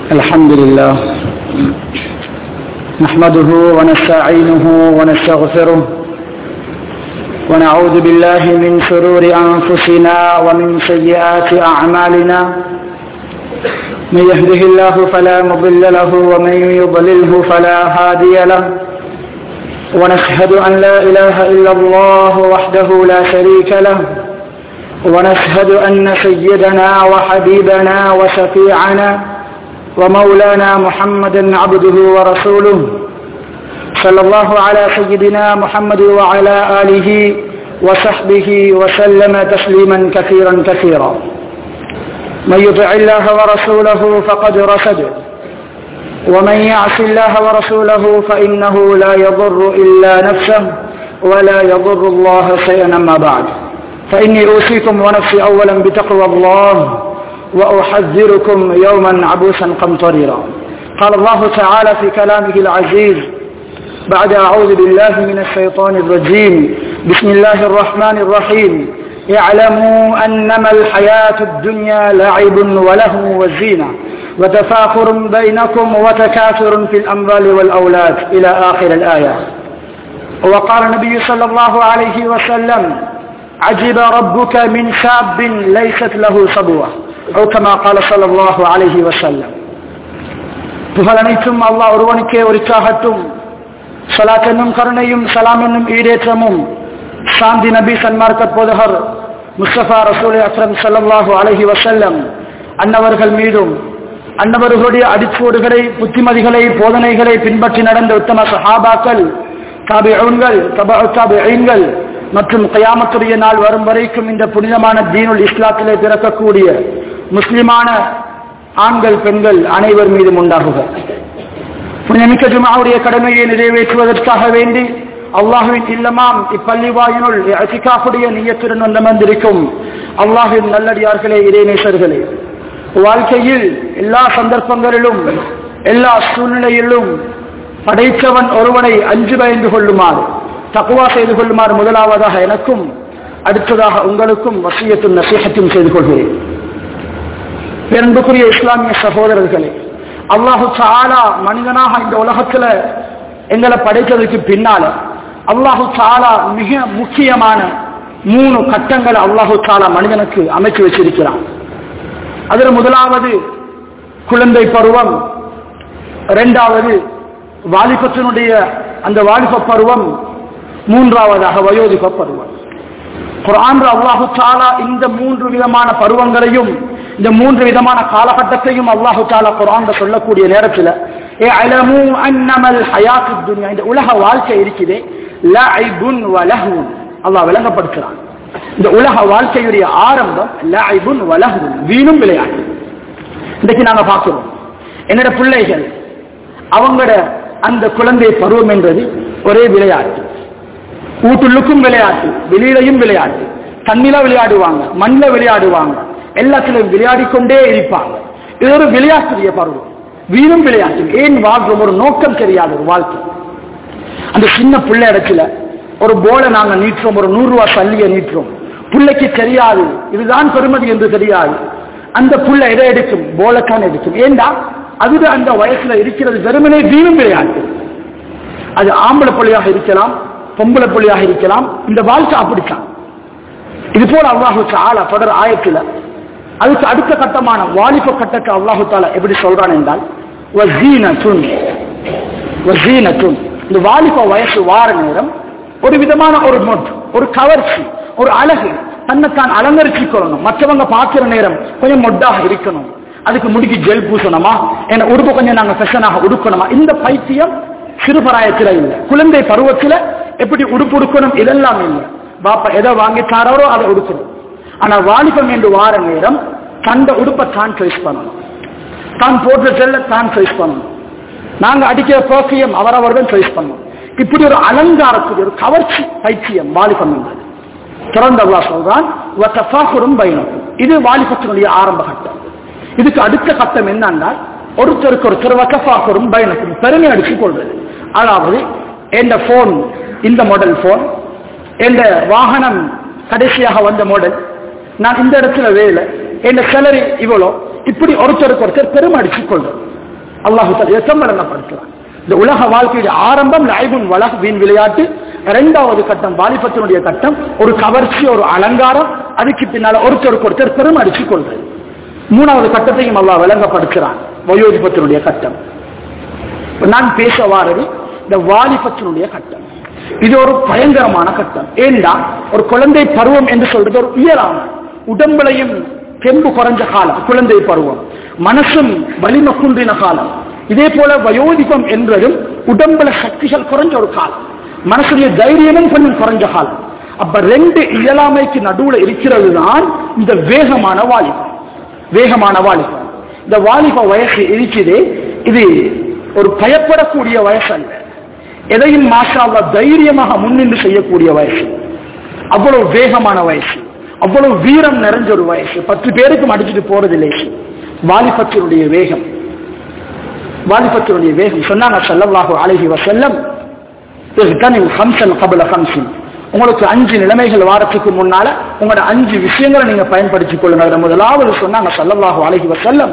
الحمد لله نحمده ونستعينه ونستغفره ونعوذ بالله من شرور أنفسنا ومن سيئات أعمالنا من يهده الله فلا مضل له ومن يضلله فلا هادي له ونشهد أن لا إله إلا الله وحده لا شريك له ونشهد أن سيدنا وحبيبنا وشفيعنا ومولانا محمدا عبده ورسوله صلى الله على سيدنا محمد وعلى آله وصحبه وسلم تسليما كثيرا كثيرا من يطع الله ورسوله فقد رشد ومن يعص الله ورسوله فإنه لا يضر إلا نفسه ولا يضر الله شيئا أما بعد فإني أوصيكم ونفسي أولا بتقوى الله وأحذركم يوما عبوسا قمطريرا قال الله تعالى في كلامه العزيز بعد أعوذ بالله من الشيطان الرجيم بسم الله الرحمن الرحيم اعلموا أنما الحياة الدنيا لعب ولهو وزينة وتفاخر بينكم وتكاثر في الأموال والأولاد إلى آخر الآية وقال النبي صلى الله عليه وسلم عجب ربك من شاب ليست له صبوة أو كما قال صلى الله عليه وسلم புகழ் அனைத்தும் அல்லாஹ் ஒருவனுக்கே உரித்தாகட்டும் சலாத் என்னும் கருணையும் சலாம் என்னும் ஈடேற்றமும் சாந்தி நபி சன்மார்க்க போதகர் முஸ்தபா ரசூல் அக்ரம் சல்லாஹூ அலஹி வசல்லம் அன்னவர்கள் மீதும் அன்னவர்களுடைய அடிச்சோடுகளை புத்திமதிகளை போதனைகளை பின்பற்றி நடந்த உத்தம சஹாபாக்கள் தாபிகள் தாபிகள் மற்றும் கயாமத்துடைய நாள் வரும் வரைக்கும் இந்த புனிதமான தீனுல் இஸ்லாத்திலே பிறக்கக்கூடிய முஸ்லிமான ஆண்கள் பெண்கள் அனைவர் மீதும் உண்டாகுக புனிதமிக்க ஜுமாவுடைய கடமையை நிறைவேற்றுவதற்காக வேண்டி அல்லாஹுவின் இல்லமாம் இப்பள்ளி வாயினுள் அசிகாவுடைய நீயத்துடன் வந்தமர்ந்திருக்கும் அல்லாஹின் நல்லடியார்களே இறைநேசர்களே வாழ்க்கையில் எல்லா சந்தர்ப்பங்களிலும் எல்லா சூழ்நிலையிலும் படைத்தவன் ஒருவனை அஞ்சு பயந்து கொள்ளுமாறு தக்குவா செய்து கொள்ளுமாறு முதலாவதாக எனக்கும் அடுத்ததாக உங்களுக்கும் வசியத்தும் நசீகத்தும் செய்து கொள்கிறேன் பெரும்புக்குரிய இஸ்லாமிய சகோதரர்களே அல்லாஹு சாலா மனிதனாக இந்த உலகத்துல எங்களை படைத்ததுக்கு பின்னால அல்லாஹு சாலா மிக முக்கியமான மூணு கட்டங்களை அல்லாஹு சாலா மனிதனுக்கு அமைச்சு வச்சிருக்கிறான் அதுல முதலாவது குழந்தை பருவம் இரண்டாவது வாலிபத்தினுடைய அந்த வாலிப பருவம் மூன்றாவதாக வயோதிப பருவம் குரான் அல்லாஹு சாலா இந்த மூன்று விதமான பருவங்களையும் இந்த மூன்று விதமான காலகட்டத்தையும் அல்லாஹு தாலா குரான் சொல்லக்கூடிய நேரத்தில் ஏ அலமு அன்னமல் ஹயாத்து துன்யா இந்த உலக வாழ்க்கை இருக்குதே லஐபுன் வலஹுன் அல்லாஹ் விளங்கப்படுத்துறான் இந்த உலக வாழ்க்கையுடைய ஆரம்பம் லஐபுன் வலஹுன் வீணும் விளையாட்டு இன்றைக்கு நாங்க பார்க்கிறோம் என்னோட பிள்ளைகள் அவங்களோட அந்த குழந்தை பருவம் என்பது ஒரே விளையாட்டு வீட்டுள்ளுக்கும் விளையாட்டு வெளியிலையும் விளையாட்டு தண்ணில விளையாடுவாங்க மண்ணில் விளையாடுவாங்க எல்லாத்திலும் விளையாடிக்கொண்டே இருப்பாங்க இது ஒரு விளையாட்டுடைய பருவம் வீணும் விளையாட்டு ஏன் வாழ்றோம் ஒரு நோக்கம் தெரியாத ஒரு வாழ்க்கை அந்த சின்ன பிள்ளை இடத்துல ஒரு போலை நாங்க நீட்டுறோம் ஒரு நூறு ரூபாய் சல்லியை நீட்டுறோம் பிள்ளைக்கு தெரியாது இதுதான் பெருமதி என்று தெரியாது அந்த புள்ள எதை எடுக்கும் போலத்தான் எடுக்கும் ஏண்டா அது அந்த வயசுல இருக்கிறது வெறுமனே வீணும் விளையாட்டு அது ஆம்பளை பிள்ளையாக இருக்கலாம் பொம்பளை பிள்ளையாக இருக்கலாம் இந்த வாழ்க்கை அப்படித்தான் இது போல அல்லாஹு ஆளா தொடர் ஆயத்துல அதுக்கு அடுத்த கட்டமான வாலிப கட்டத்தை அல்லாஹு தாலா எப்படி சொல்றான் என்றால் இந்த வாலிப வயசு வார நேரம் ஒரு விதமான ஒரு மொட் ஒரு கவர்ச்சி ஒரு அழகு தன்னைத்தான் அலங்கரிச்சு கொள்ளணும் மற்றவங்க பார்க்கிற நேரம் கொஞ்சம் மொட்டாக இருக்கணும் அதுக்கு முடிக்கு ஜெல் பூசணுமா என்ன உடுப்பு கொஞ்சம் நாங்க ஃபெஷனாக உடுக்கணுமா இந்த பைத்தியம் சிறுபராயத்தில் இல்லை குழந்தை பருவத்தில் எப்படி உடுப்பு உடுக்கணும் இதெல்லாம் இல்லை பாப்பா எதை வாங்கி தாரோ அதை உடுக்கணும் ஆனா வாலிபம் என்று வார நேரம் தந்த உடுப்பை தான் சாய்ஸ் பண்ணணும் தான் போடுற செல்ல தான் சாய்ஸ் பண்ணணும் நாங்க அடிக்கிற போக்கியம் அவரவர்கள் சாய்ஸ் பண்ணணும் இப்படி ஒரு அலங்காரத்துடைய ஒரு கவர்ச்சி பைத்தியம் வாலிபம் என்பது திறந்த அல்லா சொல்றான் பயணம் இது வாலிபத்தினுடைய ஆரம்ப கட்டம் இதுக்கு அடுத்த கட்டம் என்னன்னா ஒருத்தருக்கு ஒருத்தர் வக்கஃபாக்குறும் பயணத்தும் பெருமை அடித்துக் கொள்வது அதாவது எந்த போன் இந்த மாடல் போன் எந்த வாகனம் கடைசியாக வந்த மாடல் நான் இந்த இடத்துல வேலை என் சேலரி இவ்வளோ இப்படி ஒருத்தருக்கு ஒருத்தர் பெருமை அடிச்சுக் கொள்றோம் அல்லாஹு தஆலா எத்தம்பலங்கப்படுத்துறான் இந்த உலக வாழ்க்கையுடைய ஆரம்பம் லைபுன் வலக வீண் விளையாட்டு இரண்டாவது கட்டம் வாலிபத்தினுடைய கட்டம் ஒரு கவர்ச்சி ஒரு அலங்காரம் அதுக்கு பின்னால ஒருத்தருக்கு ஒருத்தர் பெரும் அடிச்சு கொள்றது மூணாவது கட்டத்தையும் அல்லாஹ் விளங்கப்படுத்துறான் வயோதிபத்தினுடைய கட்டம் இப்ப நான் பேச வாரது இந்த வாலிபத்தினுடைய கட்டம் இது ஒரு பயங்கரமான கட்டம் ஏண்டா ஒரு குழந்தை பருவம் என்று சொல்றது ஒரு உயரான உடம்புலையும் தெம்பு குறைஞ்ச காலம் குழந்தை பருவம் மனசும் வலிமை குன்றின காலம் இதே போல வயோதிபம் என்பதும் உடம்புல சக்திகள் குறைஞ்ச ஒரு காலம் மனசுடைய தைரியமும் கொஞ்சம் குறைஞ்ச காலம் அப்ப ரெண்டு இயலாமைக்கு நடுவுல இருக்கிறது தான் இந்த வேகமான வாலிபம் வேகமான வாலிபம் இந்த வாலிப வயசு இருக்குது இது ஒரு பயப்படக்கூடிய வயசு அல்ல எதையும் மாஷாவா தைரியமாக முன்னின்று செய்யக்கூடிய வயசு அவ்வளவு வேகமான வயசு அவ்வளவு வீரம் நிறைஞ்ச ஒரு வயசு பத்து பேருக்கும் அடிச்சுட்டு போறது லேசு வாலிபத்தினுடைய வேகம் வாலிபத்தினுடைய வேகம் சொன்னாங்க ஸல்லல்லாஹு அலைஹி வஸல்லம் இஹ்தனில் ஹம்சன் கபல ஹம்சின் உங்களுக்கு அஞ்சு நிலைமைகள் வாரத்துக்கு முன்னால உங்களோட அஞ்சு விஷயங்களை நீங்க பயன்படுத்திக் கொள்ளுங்க அதுல முதலாவது சொன்னாங்க ஸல்லல்லாஹு அலைஹி வஸல்லம்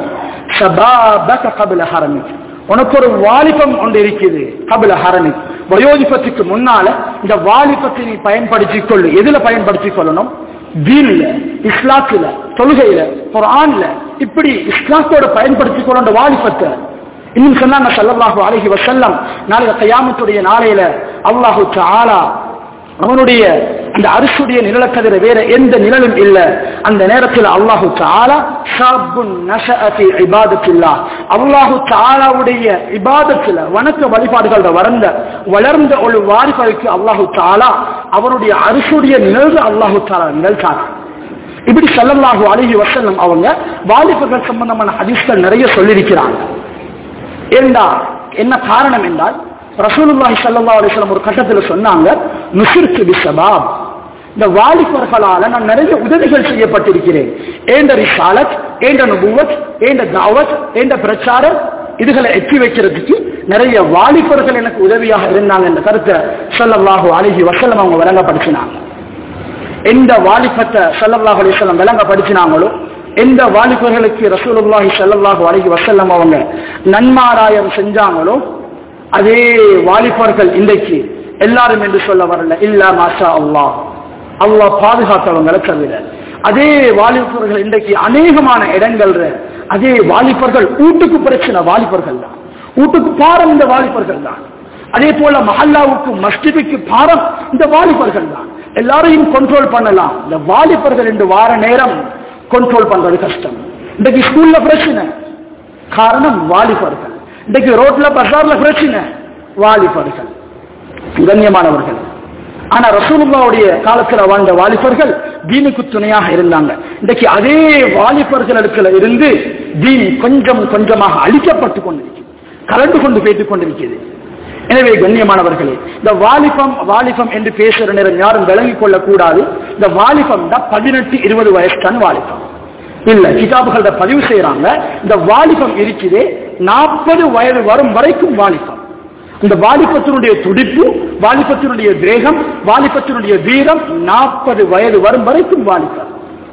ஷபாபக கபல ஹரமிக் உனக்கு ஒரு வாலிபம் ஒன்று இருக்குது கபல ஹரமிக் வயோதிபத்துக்கு முன்னால இந்த வாலிபத்தை நீ பயன்படுத்திக் கொள்ளு எதுல பயன்படுத்திக் கொள்ளணும் தீன்ல இஸ்லாத்துல தொழுகையில குர்ஆன்ல இப்படி இஸ்லாத்தோட பயன்படுத்திக் கொள்ள அந்த வாலிபத்தை இன்னும் சொன்னாங்க ஸல்லல்லாஹு அலைஹி வஸல்லம் நாளைய கயாமத்துடைய நாளையில அல்லாஹு தஆலா அவனுடைய அந்த அரிசுடைய நிழலக்கதிர வேற எந்த நிழலும் இல்ல அந்த நேரத்தில் அல்லாஹு தஆலா ஷாபுன் நஷஅ ஃபீ இபாதத்தில்லாஹ் அல்லாஹு தஆலாவுடைய இபாதத்துல வணக்க வழிபாடுகள வளர்ந்த வளர்ந்த ஒரு வாரிபருக்கு அல்லாஹு தஆலா அவருடைய அரிசுடைய நிழல் அல்லாஹு தஆலா நிழல்கார் இப்படி ஸல்லல்லாஹு அலைஹி வஸல்லம் அவங்க வாலிபர்கள் சம்பந்தமான ஹதீஸ்கள் நிறைய சொல்லியிருக்கிறாங்க ஏண்டா என்ன காரணம் என்றால் ரசூலுல்லாஹி ஸல்லல்லாஹு அலைஹி வஸல்லம் ஒரு கட்டத்தில் சொன்னாங்க நுசிர்த்து பிஷபாப் இந்த வாலிபர்களால நான் நிறைய உதவிகள் செய்யப்பட்டிருக்கிறேன் ஏண்ட ரிசாலத் ஏண்ட நுபுவத் ஏண்ட தாவத் ஏண்ட பிரச்சாரம் இதுகளை எட்டி வைக்கிறதுக்கு நிறைய வாலிபர்கள் எனக்கு உதவியாக இருந்தாங்க என்ற கருத்தை ஸல்லல்லாஹு அலைஹி வஸல்லம் அவங்க விளங்கப்படுத்தினாங்க எந்த வாலிபத்தை ஸல்லல்லாஹு அலைஹி வஸல்லம் விளங்கப்படுத்தினாங்களோ எந்த வாலிபர்களுக்கு ரசூலுல்லாஹி ஸல்லல்லாஹு அலைஹி வஸல்லம் அவங்க நன்மாராயம் செஞ்சாங்களோ அதே வாலிபர்கள் இன்றைக்கு எல்லாரும் என்று சொல்ல வரல இல்ல மாஷா அல்லாஹ் அல்லாஹ் பாதுகாத்தவங்களை தவிர அதே வாலிபர்கள் இன்றைக்கு அநேகமான இடங்கள்ல அதே வாலிபர்கள் வீட்டுக்கு பிரச்சனை வாலிபர்கள் தான் வீட்டுக்கு பாரம் இந்த வாலிபர்கள் தான் அதே போல மஹல்லாவுக்கு மஸ்ஜிதுக்கு பாரம் இந்த வாலிபர்கள் தான் எல்லாரையும் கண்ட்ரோல் பண்ணலாம் இந்த வாலிபர்கள் என்று வார நேரம் கண்ட்ரோல் பண்றது கஷ்டம் இன்றைக்கு ஸ்கூல்ல பிரச்சனை காரணம் வாலிபர்கள் இன்றைக்கு ரோட்ல பசார்ல பிரச்சனை வாலிபர்கள் கண்ணியமானவர்கள் ஆனா ரசூலுல்லாவுடைய காலத்துல வாழ்ந்த வாலிபர்கள் தீனுக்கு துணையாக இருந்தாங்க இன்றைக்கு அதே வாலிபர்களுக்குள்ள இருந்து தீன் கொஞ்சம் கொஞ்சமாக அழிக்கப்பட்டு கொண்டிருக்கிறது கலந்து கொண்டு போய்த்துக் கொண்டிருக்கிறது எனவே கண்ணியமானவர்களே இந்த வாலிபம் வாலிபம் என்று பேசுற நேரம் யாரும் விளங்கிக் கொள்ளக்கூடாது இந்த வாலிபம் தான் பதினெட்டு இருபது வயசு தான் வாலிபம் இல்ல கிதாபுகள பதிவு செய்யறாங்க இந்த வாலிபம் இருக்குதே நாற்பது வயது வரும் வரைக்கும் வாலிபம் இந்த வாலிபத்தினுடைய துடிப்பு வாலிபத்தினுடைய வேகம் வாலிபத்தினுடைய வீரம் நாற்பது வயது வரும் வரைக்கும் வாலிபம்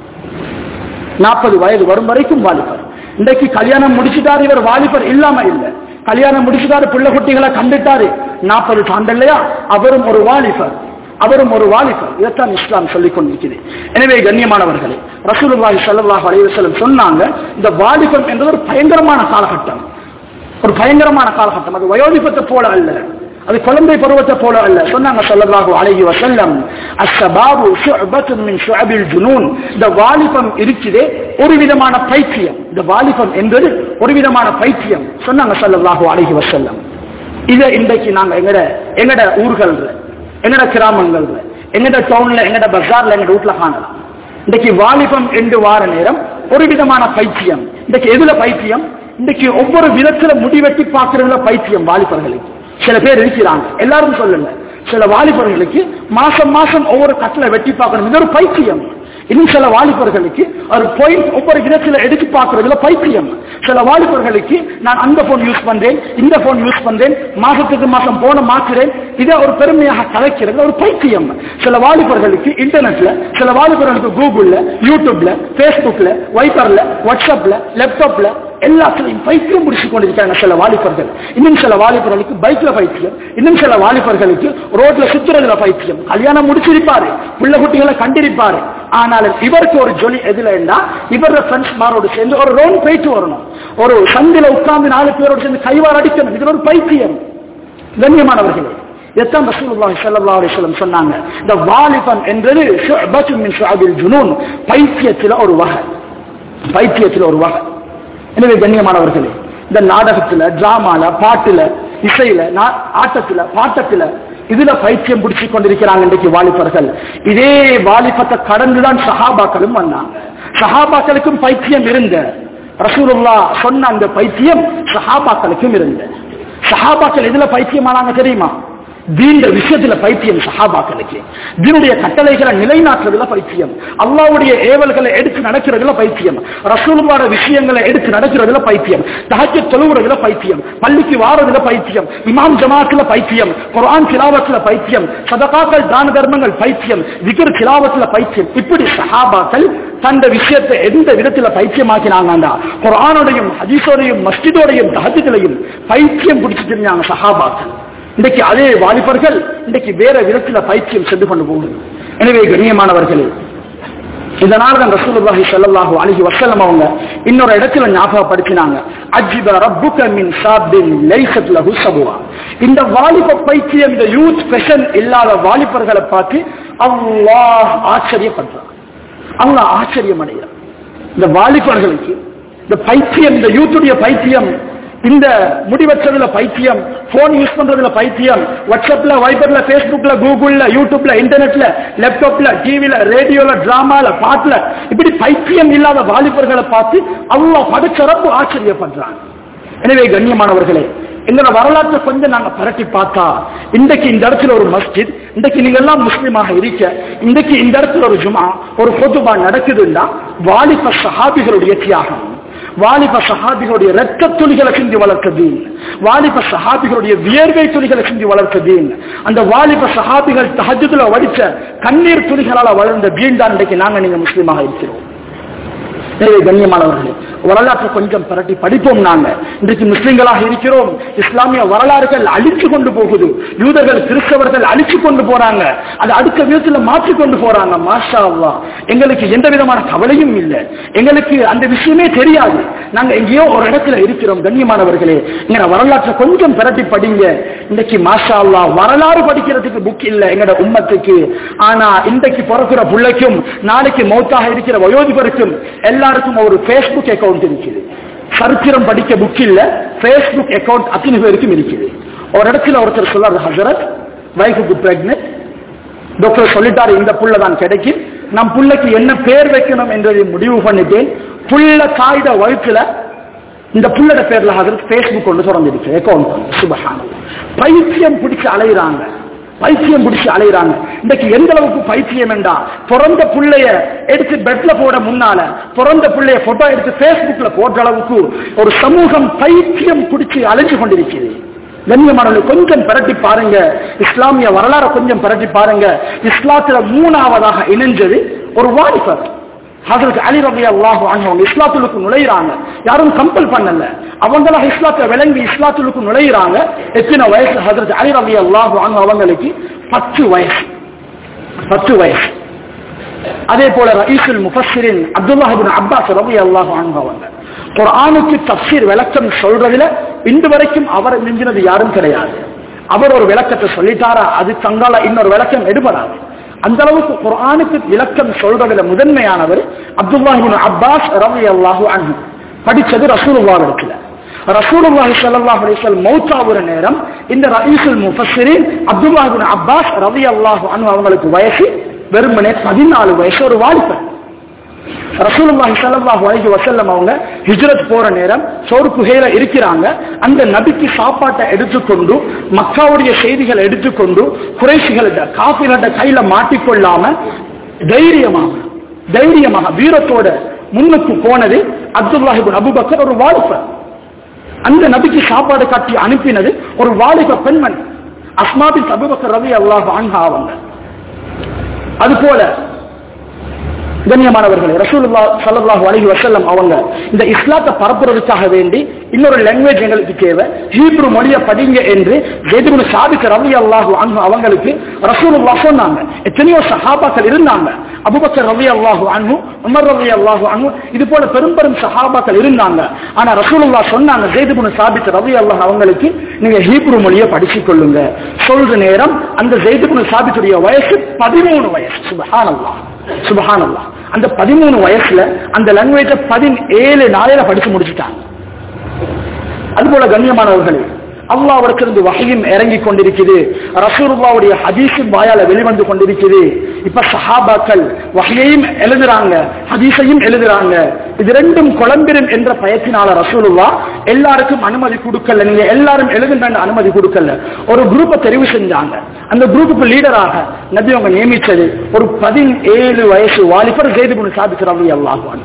நாற்பது வயது வரும் வரைக்கும் வாலிபர் இன்றைக்கு கல்யாணம் முடிச்சுட்டாரு இவர் வாலிபர் இல்லாம இல்ல கல்யாணம் முடிச்சுட்டாரு பிள்ளை குட்டிகளை கண்டுட்டாரு நாற்பது தாண்டல்லையா அவரும் ஒரு வாலிபர் அவரும் ஒரு வாலிபர் இதைத்தான் இஸ்லாம் சொல்லிக் கொண்டிருக்கிறது எனவே கண்ணியமானவர்களே ரசூலுல்லாஹி ஸல்லல்லாஹு அலைஹி வஸல்லம் சொன்னாங்க இந்த வாலிபம் என்பது ஒரு பயங்கரமான காலகட்டம் ஒரு பயங்கரமான காலகட்டம் அது வயோதிபத்தை போல அல்ல அது குழந்தை பருவத்தை போல அல்ல சொன்னாங்க ஸல்லல்லாஹு அலைஹி வஸல்லம் அஸ்ஸபாபு ஷுஅபத்துன் மின் ஷுஅபில் ஜுனூன் இந்த வாலிபம் இருக்குதே ஒரு விதமான பைத்தியம் இந்த வாலிபம் என்பது ஒரு விதமான பைத்தியம் சொன்னாங்க ஸல்லல்லாஹு அலைஹி வஸல்லம் இதை இன்றைக்கு நாங்க எங்கட எங்கட ஊர்கள்ல எங்கட கிராமங்கள்ல எங்கட டவுன்ல எங்கட பஜார்ல எங்கட வீட்டுல காணலாம் இன்றைக்கு வாலிபம் என்று வார நேரம் ஒரு விதமான பைத்தியம் இன்றைக்கு எதுல பைத்தியம் இன்றைக்கு ஒவ்வொரு விதத்துல முடிவெட்டி பார்க்கறதுல பைத்தியம் வாலிபர்களுக்கு சில பேர் இருக்கிறாங்க எல்லாரும் சொல்லுங்க சில வாலிபர்களுக்கு மாசம் மாசம் ஒவ்வொரு கட்டில வெட்டி பார்க்கணும் இது ஒரு பைத்தியம் இன்னும் சில வாலிபர்களுக்கு ஒரு பாயிண்ட் ஒவ்வொரு விதத்துல எடுத்து பார்க்கறதுல பைத்தியம் சில வாலிபர்களுக்கு நான் அந்த போன் யூஸ் பண்றேன் இந்த போன் யூஸ் பண்றேன் மாசத்துக்கு மாசம் போன மாற்றுறேன் இதை ஒரு பெருமையாக கலைக்கிறது ஒரு பைத்தியம் சில வாலிபர்களுக்கு இன்டர்நெட்ல சில வாலிபர்களுக்கு கூகுள்ல யூடியூப்ல பேஸ்புக்ல வைபர்ல வாட்ஸ்அப்ல லேப்டாப்ல எல்லாத்துலையும் பைத்தியம் பிடிச்சு கொண்டிருக்காங்க சில வாலிபர்கள் இன்னும் சில வாலிபர்களுக்கு பைக்ல பைத்தியம் இன்னும் சில வாலிபர்களுக்கு ரோட்ல சுத்துறதுல பைத்தியம் கல்யாணம் முடிச்சிருப்பாரு பிள்ளை குட்டிகளை கண்டிருப்பாரு ஆனாலும் இவருக்கு ஒரு ஜொலி எதுல இருந்தா இவர ஃப்ரெண்ட்ஸ் மாரோடு சேர்ந்து ஒரு ரோன் போயிட்டு வரணும் ஒரு சந்தில உட்கார்ந்து நாலு பேரோடு சேர்ந்து கைவார் அடிக்கணும் இது ஒரு பைத்தியம் கண்ணியமானவர்களே எத்தான் ரசூலுல்லாஹி ஸல்லல்லாஹு அலைஹி வஸல்லம் சொன்னாங்க இந்த வாலிபன் என்றது ஷுஅபத்து மின் ஷுஅபில் ஜுனூன் பைத்தியத்துல ஒரு வகை பைத்தியத்துல ஒரு வகை எனவே கண்ணியமானவர்களே இந்த நாடகத்துல டிராமால பாட்டுல இசையில நா- ஆட்டத்துல பாட்டத்துல இதுல பைத்தியம் பிடிச்சு கொண்டிருக்கிறாங்க இன்றைக்கு வாலிபர்கள் இதே வாலிபத்தை கடந்துதான் சஹாபாக்களும் வந்தாங்க சஹாபாக்களுக்கும் பைத்தியம் இருந்த ரசூலுல்லா சொன்ன அந்த பைத்தியம் சஹாபாக்களுக்கும் இருந்த சஹாபாக்கள் எதுல பைத்தியமானாங்க தெரியுமா தீண்ட விஷயத்துல பைத்தியம் சஹாபாக்களுக்கு தீனுடைய கட்டளைகளை நிலைநாட்டுறதுல பைத்தியம் அல்லாவுடைய ஏவல்களை எடுத்து நடக்கிறதுல பைத்தியம் ரசூலுமான விஷயங்களை எடுத்து நடக்கிறதுல பைத்தியம் தஹஜ் தொழுவுறதுல பைத்தியம் பள்ளிக்கு வாரதுல பைத்தியம் இமாம் ஜமாத்துல பைத்தியம் குர்ஆன் திலாவத்துல பைத்தியம் சதகாக்கள் தான தர்மங்கள் பைத்தியம் விக்ர் திலாவத்துல பைத்தியம் இப்படி சஹாபாக்கள் தந்த விஷயத்தை எந்த விதத்துல பைத்தியமாக்கினாங்கடா குர்ஆனோடையும் ஹதீஸோடையும் மஸ்ஜிதோடையும் தஹஜத்திலையும் பைத்தியம் பிடிச்சிட்டு இருந்தாங்க சஹாபாக்கள் இன்றைக்கு அதே வாலிபர்கள் இன்றைக்கு வேற விதத்துல பைத்தியம் சென்று கொண்டு போகுது எனவே கண்ணியமானவர்களே இதனால தான் ரசூலுல்லாஹி ஸல்லல்லாஹு அலைஹி வஸல்லம் அவங்க இன்னொரு இடத்துல ஞாபகப்படுத்தினாங்க அஜிப ரப்புக மின் ஷாபின் லைஸத் லஹு சபுவா இந்த வாலிப பைத்தியம் இந்த யூத் ஃபெஷன் இல்லாத வாலிபர்களை பார்த்து அல்லாஹ் ஆச்சரியப்படுறான் அல்லாஹ் ஆச்சரியம் அடைகிறான் இந்த வாலிபர்களுக்கு இந்த பைத்தியம் இந்த யூத்துடைய பைத்தியம் இந்த முடிவற்றதுல பைத்தியம் போன் யூஸ் பண்றதுல பைத்தியம் வாட்ஸ்அப்ல வைபர்ல பேஸ்புக்ல கூகுள்ல யூடியூப்ல இன்டர்நெட்ல லேப்டாப்ல டிவில ரேடியோல டிராமால பாட்டுல இப்படி பைத்தியம் இல்லாத வாலிபர்களை பார்த்து அவ்வளவு படுச்சரப்பு ஆச்சரியப்படுறாங்க எனவே கண்ணியமானவர்களே எங்களோட வரலாற்றை கொஞ்சம் நாங்க பரட்டி பார்த்தா இன்றைக்கு இந்த இடத்துல ஒரு மஸ்ஜித் இன்றைக்கு நீங்க எல்லாம் முஸ்லீமாக இருக்க இன்றைக்கு இந்த இடத்துல ஒரு ஜுமா ஒரு பொதுவா நடக்குதுன்னா வாலிப சஹாபிகளுடைய தியாகம் வாலிப சஹாபிகளுடைய ரத்த துளிகளை சிந்தி வளர்த்த தீன் வாலிப சஹாபிகளுடைய வியர்வை துளிகளை சிந்தி வளர்த்த தீன் அந்த வாலிப சஹாபிகள் தஹஜுல வடிச்ச கண்ணீர் துளிகளால வளர்ந்த தீன் தான் இன்றைக்கு நாங்க நீங்க முஸ்லீமாக இருக்கிறோம் எனவே கண்ணியமானவர்களே வரலாற்றை கொஞ்சம் பரட்டி படிப்போம் நாங்க இன்றைக்கு முஸ்லிம்களாக இருக்கிறோம் இஸ்லாமிய வரலாறுகள் அழிச்சு கொண்டு போகுது யூதர்கள் கிறிஸ்தவர்கள் அழிச்சு கொண்டு போறாங்க அது அடுத்த விதத்துல மாற்றி கொண்டு போறாங்க மாஷா அல்லாஹ் எங்களுக்கு எந்த விதமான கவலையும் இல்லை எங்களுக்கு அந்த விஷயமே தெரியாது நாங்க எங்கேயோ ஒரு இடத்துல இருக்கிறோம் கண்ணியமானவர்களே எங்க வரலாற்றை கொஞ்சம் பரட்டி படிங்க இன்றைக்கு மாஷா அல்லாஹ் வரலாறு படிக்கிறதுக்கு புக் இல்ல எங்கட உம்மத்துக்கு ஆனா இன்றைக்கு பிறக்கிற பிள்ளைக்கும் நாளைக்கு மௌத்தாக இருக்கிற வயோதிபருக்கும் எல்லாருக்கும் ஒரு ஃபேஸ்புக் அக்கவுண்ட் இருக்குது சரித்திரம் படிக்க புக் இல்ல ஃபேஸ்புக் அக்கவுண்ட் அத்தனை பேருக்கும் இருக்குது ஒரு இடத்துல ஒருத்தர் சொல்றாரு ஹசரத் வைஃபுக்கு பிரெக்னென்ட் டாக்டர் சொல்லிட்டாரு இந்த புள்ள தான் கிடைக்கும் நம் புள்ளைக்கு என்ன பேர் வைக்கணும் என்றதை முடிவு பண்ணிட்டேன் புள்ள காய்த வயிற்றுல இந்த புள்ளட பேர்ல ஹசரத் ஃபேஸ்புக் ஒன்று திறந்துடுச்சு அக்கவுண்ட் சுபஹான பைத்தியம் பிடிச்சு அலையிறாங்க பைத்தியம் பிடிச்சு அலையிறாங்க இன்னைக்கு எந்த அளவுக்கு பைத்தியம் என்றா பிறந்த புள்ளைய எடுத்து பெட்ல போட முன்னால பிறந்த புள்ளைய போட்டோ எடுத்து பேஸ்புக்ல போடுற அளவுக்கு ஒரு சமூகம் பைத்தியம் பிடிச்சு அலைஞ்சு கொண்டிருக்கிறது கண்ணியமானவர்கள் கொஞ்சம் பரட்டி பாருங்க இஸ்லாமிய வரலாறு கொஞ்சம் பரட்டி பாருங்க இஸ்லாத்துல மூணாவதாக இணைஞ்சது ஒரு வாலிபர் ஹசரத் அலி ரபி அல்லாஹ் அவங்க இஸ்லாத்துலுக்கு நுழையிறாங்க யாரும் கம்பல் பண்ணல அவங்களாக இஸ்லாத்தை விளங்கி இஸ்லாத்துலுக்கு நுழையிறாங்க எத்தனை வயசு ஹசரத் அலி ரபி அல்லாஹ் அவங்களுக்கு பத்து வயசு பத்து வயசு அதே போல ரஈசுல் முஃபஸ்ஸிரின் அப்துல்லாஹிபின் அப்பாஸ் ரபி அல்லாஹ் அவங்க குர்ஆனுக்கு தப்சீர் விளக்கம் சொல்றதுல இன்று வரைக்கும் அவர் மிஞ்சினது யாரும் கிடையாது அவர் ஒரு விளக்கத்தை சொல்லிட்டாரா அது தங்கால இன்னொரு விளக்கம் எடுபடாது அந்த அளவுக்கு குர்ஆனுக்கு விளக்கம் சொல்றதுல முதன்மையானவர் அப்துல்லாஹிபின் அப்பாஸ் ரவி அல்லாஹு அன்ஹு படிச்சது ரசூலுல்லாஹ் இடத்துல ரசூலுல்லாஹி ஸல்லல்லாஹு அலைஹி வஸல்லம் மௌத்தாவுற நேரம் இந்த ரஈசுல் முஃபஸ்ஸிரின் அப்துல்லாஹிபின் அப்பாஸ் ரவி அல்லாஹு அன்ஹு அவங்களுக்கு வயசு வெறுமனே பதினாலு வயசு ஒரு வாலிபர் ரசூலுல்லாஹி ஸல்லல்லாஹு அலைஹி வஸல்லம் அவங்க ஹிஜ்ரத் போற நேரம் சோறு குகையில இருக்கிறாங்க அந்த நபிக்கு சாப்பாட்டை எடுத்துக்கொண்டு மக்காவுடைய செய்திகளை எடுத்துக்கொண்டு குறைசிகளிட காபிரிட கையில மாட்டிக்கொள்ளாம தைரியமாக தைரியமாக வீரத்தோட முன்னுக்கு போனது அப்துல்லாஹிபின் அபுபக்கர் ஒரு வாலிபர் அந்த நபிக்கு சாப்பாடு காட்டி அனுப்பினது ஒரு வாலிப பெண்மணி அஸ்மாபின் அபுபக்கர் ரவி அல்லாஹ் ஆன்ஹா அவங்க அது போல கண்ணியமானவர்களே ரசூலுல்லா ஸல்லல்லாஹு அலைஹி வஸல்லம் அவங்க இந்த இஸ்லாத்தை பரப்புறதுக்காக வேண்டி இன்னொரு லாங்குவேஜ் எங்களுக்கு தேவை ஹீப்ரு மொழியை படிங்க என்று ஜெய்துபின் சாபிக் ரவி அல்லாஹு அன்ஹு அவங்களுக்கு ரசூலுல்லா சொன்னாங்க எத்தனையோ சஹாபாக்கள் இருந்தாங்க அபுபக்கர் ரவி அல்லாஹு அன்ஹு உமர் ரவி அல்லாஹு அன்ஹு இது போல பெரும் பெரும் சஹாபாக்கள் இருந்தாங்க ஆனா ரசூலுல்லா சொன்னாங்க ஜெய்துபின் சாபிக் ரவி அல்லாஹ் அவங்களுக்கு நீங்க ஹீப்ரு மொழியை படிச்சுக் கொள்ளுங்க சொல்ற நேரம் அந்த ஜெய்துபின் சாபித்துடைய வயசு பதிமூணு வயசு சுபஹானல்லாஹ் சுபஹானல்லாஹ் அந்த பதிமூணு வயசுல அந்த லாங்குவேஜ பதினேழு நாளையில படிச்சு முடிச்சுட்டாங்க அதுபோல கண்ணியமானவர்களே அல்லாவிற்கு இருந்து வகையும் இறங்கி கொண்டிருக்குது ரசூருல்லாவுடைய ஹதீஸும் வாயால வெளிவந்து கொண்டிருக்குது இப்ப சஹாபாக்கள் வகையையும் எழுதுறாங்க ஹதீஸையும் எழுதுறாங்க இது ரெண்டும் குழம்பிரும் என்ற பயத்தினால ரசூலுல்லா எல்லாருக்கும் அனுமதி கொடுக்கல நீங்க எல்லாரும் எழுதுன்ற அனுமதி கொடுக்கல ஒரு குரூப்பை தெரிவு செஞ்சாங்க அந்த குரூப்புக்கு லீடராக நபி அவங்க நியமிச்சது ஒரு பதினேழு வயசு வாலிபர் ஜெய்துபுன் சாதிச்சு ரவி அல்லாஹான்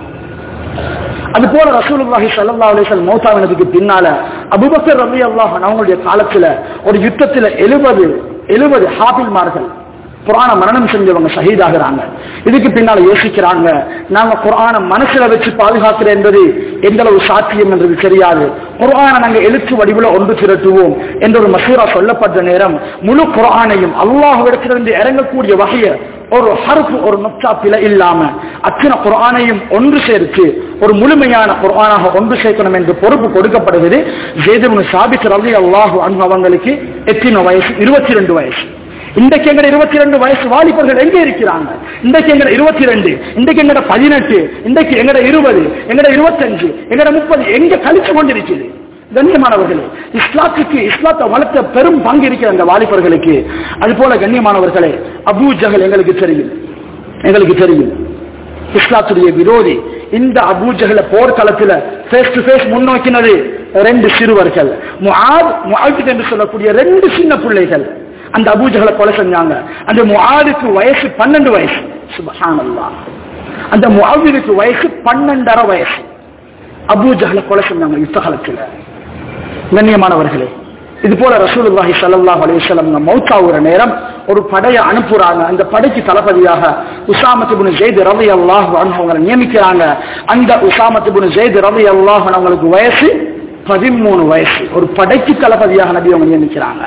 அது போல ரசூலுல்லாஹி ஸல்லல்லாஹு அலைஹி வஸல்லம் மௌத்தானதுக்கு பின்னால அபூபக்கர் ரலியல்லாஹு அன்ஹு அவங்களுடைய காலத்துல ஒரு யுத்தத்துல 70 70 ஹாபில்மார்கள் குரான மரணம் செஞ்சவங்க ஷஹீதாகிறாங்க இதுக்கு பின்னால யோசிக்கிறாங்க நாங்க குரான மனசுல வச்சு பாதுகாக்கிற என்பது எந்த அளவு சாத்தியம் என்றது தெரியாது குரான நாங்க எழுத்து வடிவுல ஒன்று திரட்டுவோம் என்ற ஒரு மசூரா சொல்லப்பட்ட நேரம் முழு குரானையும் அல்லாஹ்விடத்திலிருந்து இறங்கக்கூடிய வகைய ஒரு ஹர்ஃப் ஒரு நொக்சா பிழை இல்லாம அத்தனை குரானையும் ஒன்று சேர்த்து ஒரு முழுமையான குரானாக ஒன்று சேர்க்கணும் என்று பொறுப்பு கொடுக்கப்படுகிறது ஜேதுபுன் சாபித் ரவி அல்லாஹு அன்பு அவங்களுக்கு எத்தனை வயசு இருபத்தி ரெண்டு வயசு இன்றைக்கு எங்கட இருபத்தி ரெண்டு வயசு வாலிபர்கள் எங்க இருக்கிறாங்க இன்றைக்கு எங்கட இருபத்தி ரெண்டு இன்றைக்கு எங்கட பதினெட்டு இன்றைக்கு எங்கட இருபது எங்கட இருபத்தஞ்சு எங்கட முப்பது எங்க கழிச்சு கொண்டிருக்குது கண்ணியமானவர்களே இஸ்லாத்துக்கு இஸ்லாத்தை வளர்த்த பெரும் பங்கு இருக்கிற அந்த வாலிபர்களுக்கு அது போல கண்ணியமானவர்களே அபூ ஜஹல் எங்களுக்கு தெரியும் எங்களுக்கு தெரியும் இஸ்லாத்துடைய விரோதி இந்த அபூஜகல போர்க்களத்துல ஃபேஸ் டு ஃபேஸ் முன்னோக்கினது ரெண்டு சிறுவர்கள் முஆத் முஆத் என்று சொல்லக்கூடிய ரெண்டு சின்ன பிள்ளைகள் அந்த அபூஜகளை கொலை செஞ்சாங்க அந்த முஆதுக்கு வயசு பன்னெண்டு வயசு சுபஹானல்லாஹ் அந்த முஆவிற்கு வயசு பன்னெண்டரை வயசு அபூஜகளை கொலை செஞ்சாங்க யுத்த காலத்துல கண்ணியமானவர்களே இது போல ரசூலுல்லாஹி ஸல்லல்லாஹு அலைஹி வஸல்லம் மௌத்தாவுற நேரம் ஒரு படையை அனுப்புறாங்க அந்த படைக்கு தளபதியாக உசாமத் இப்னு ஸைத் ரலியல்லாஹு அன்ஹு அவங்களை நியமிக்கிறாங்க அந்த உசாமத் இப்னு ஸைத் ரலியல்லாஹு அன்ஹு அவங்களுக்கு வயசு 13 வயசு ஒரு படைக்கு தளபதியாக நபி அவங்க நியமிக்கிறாங்க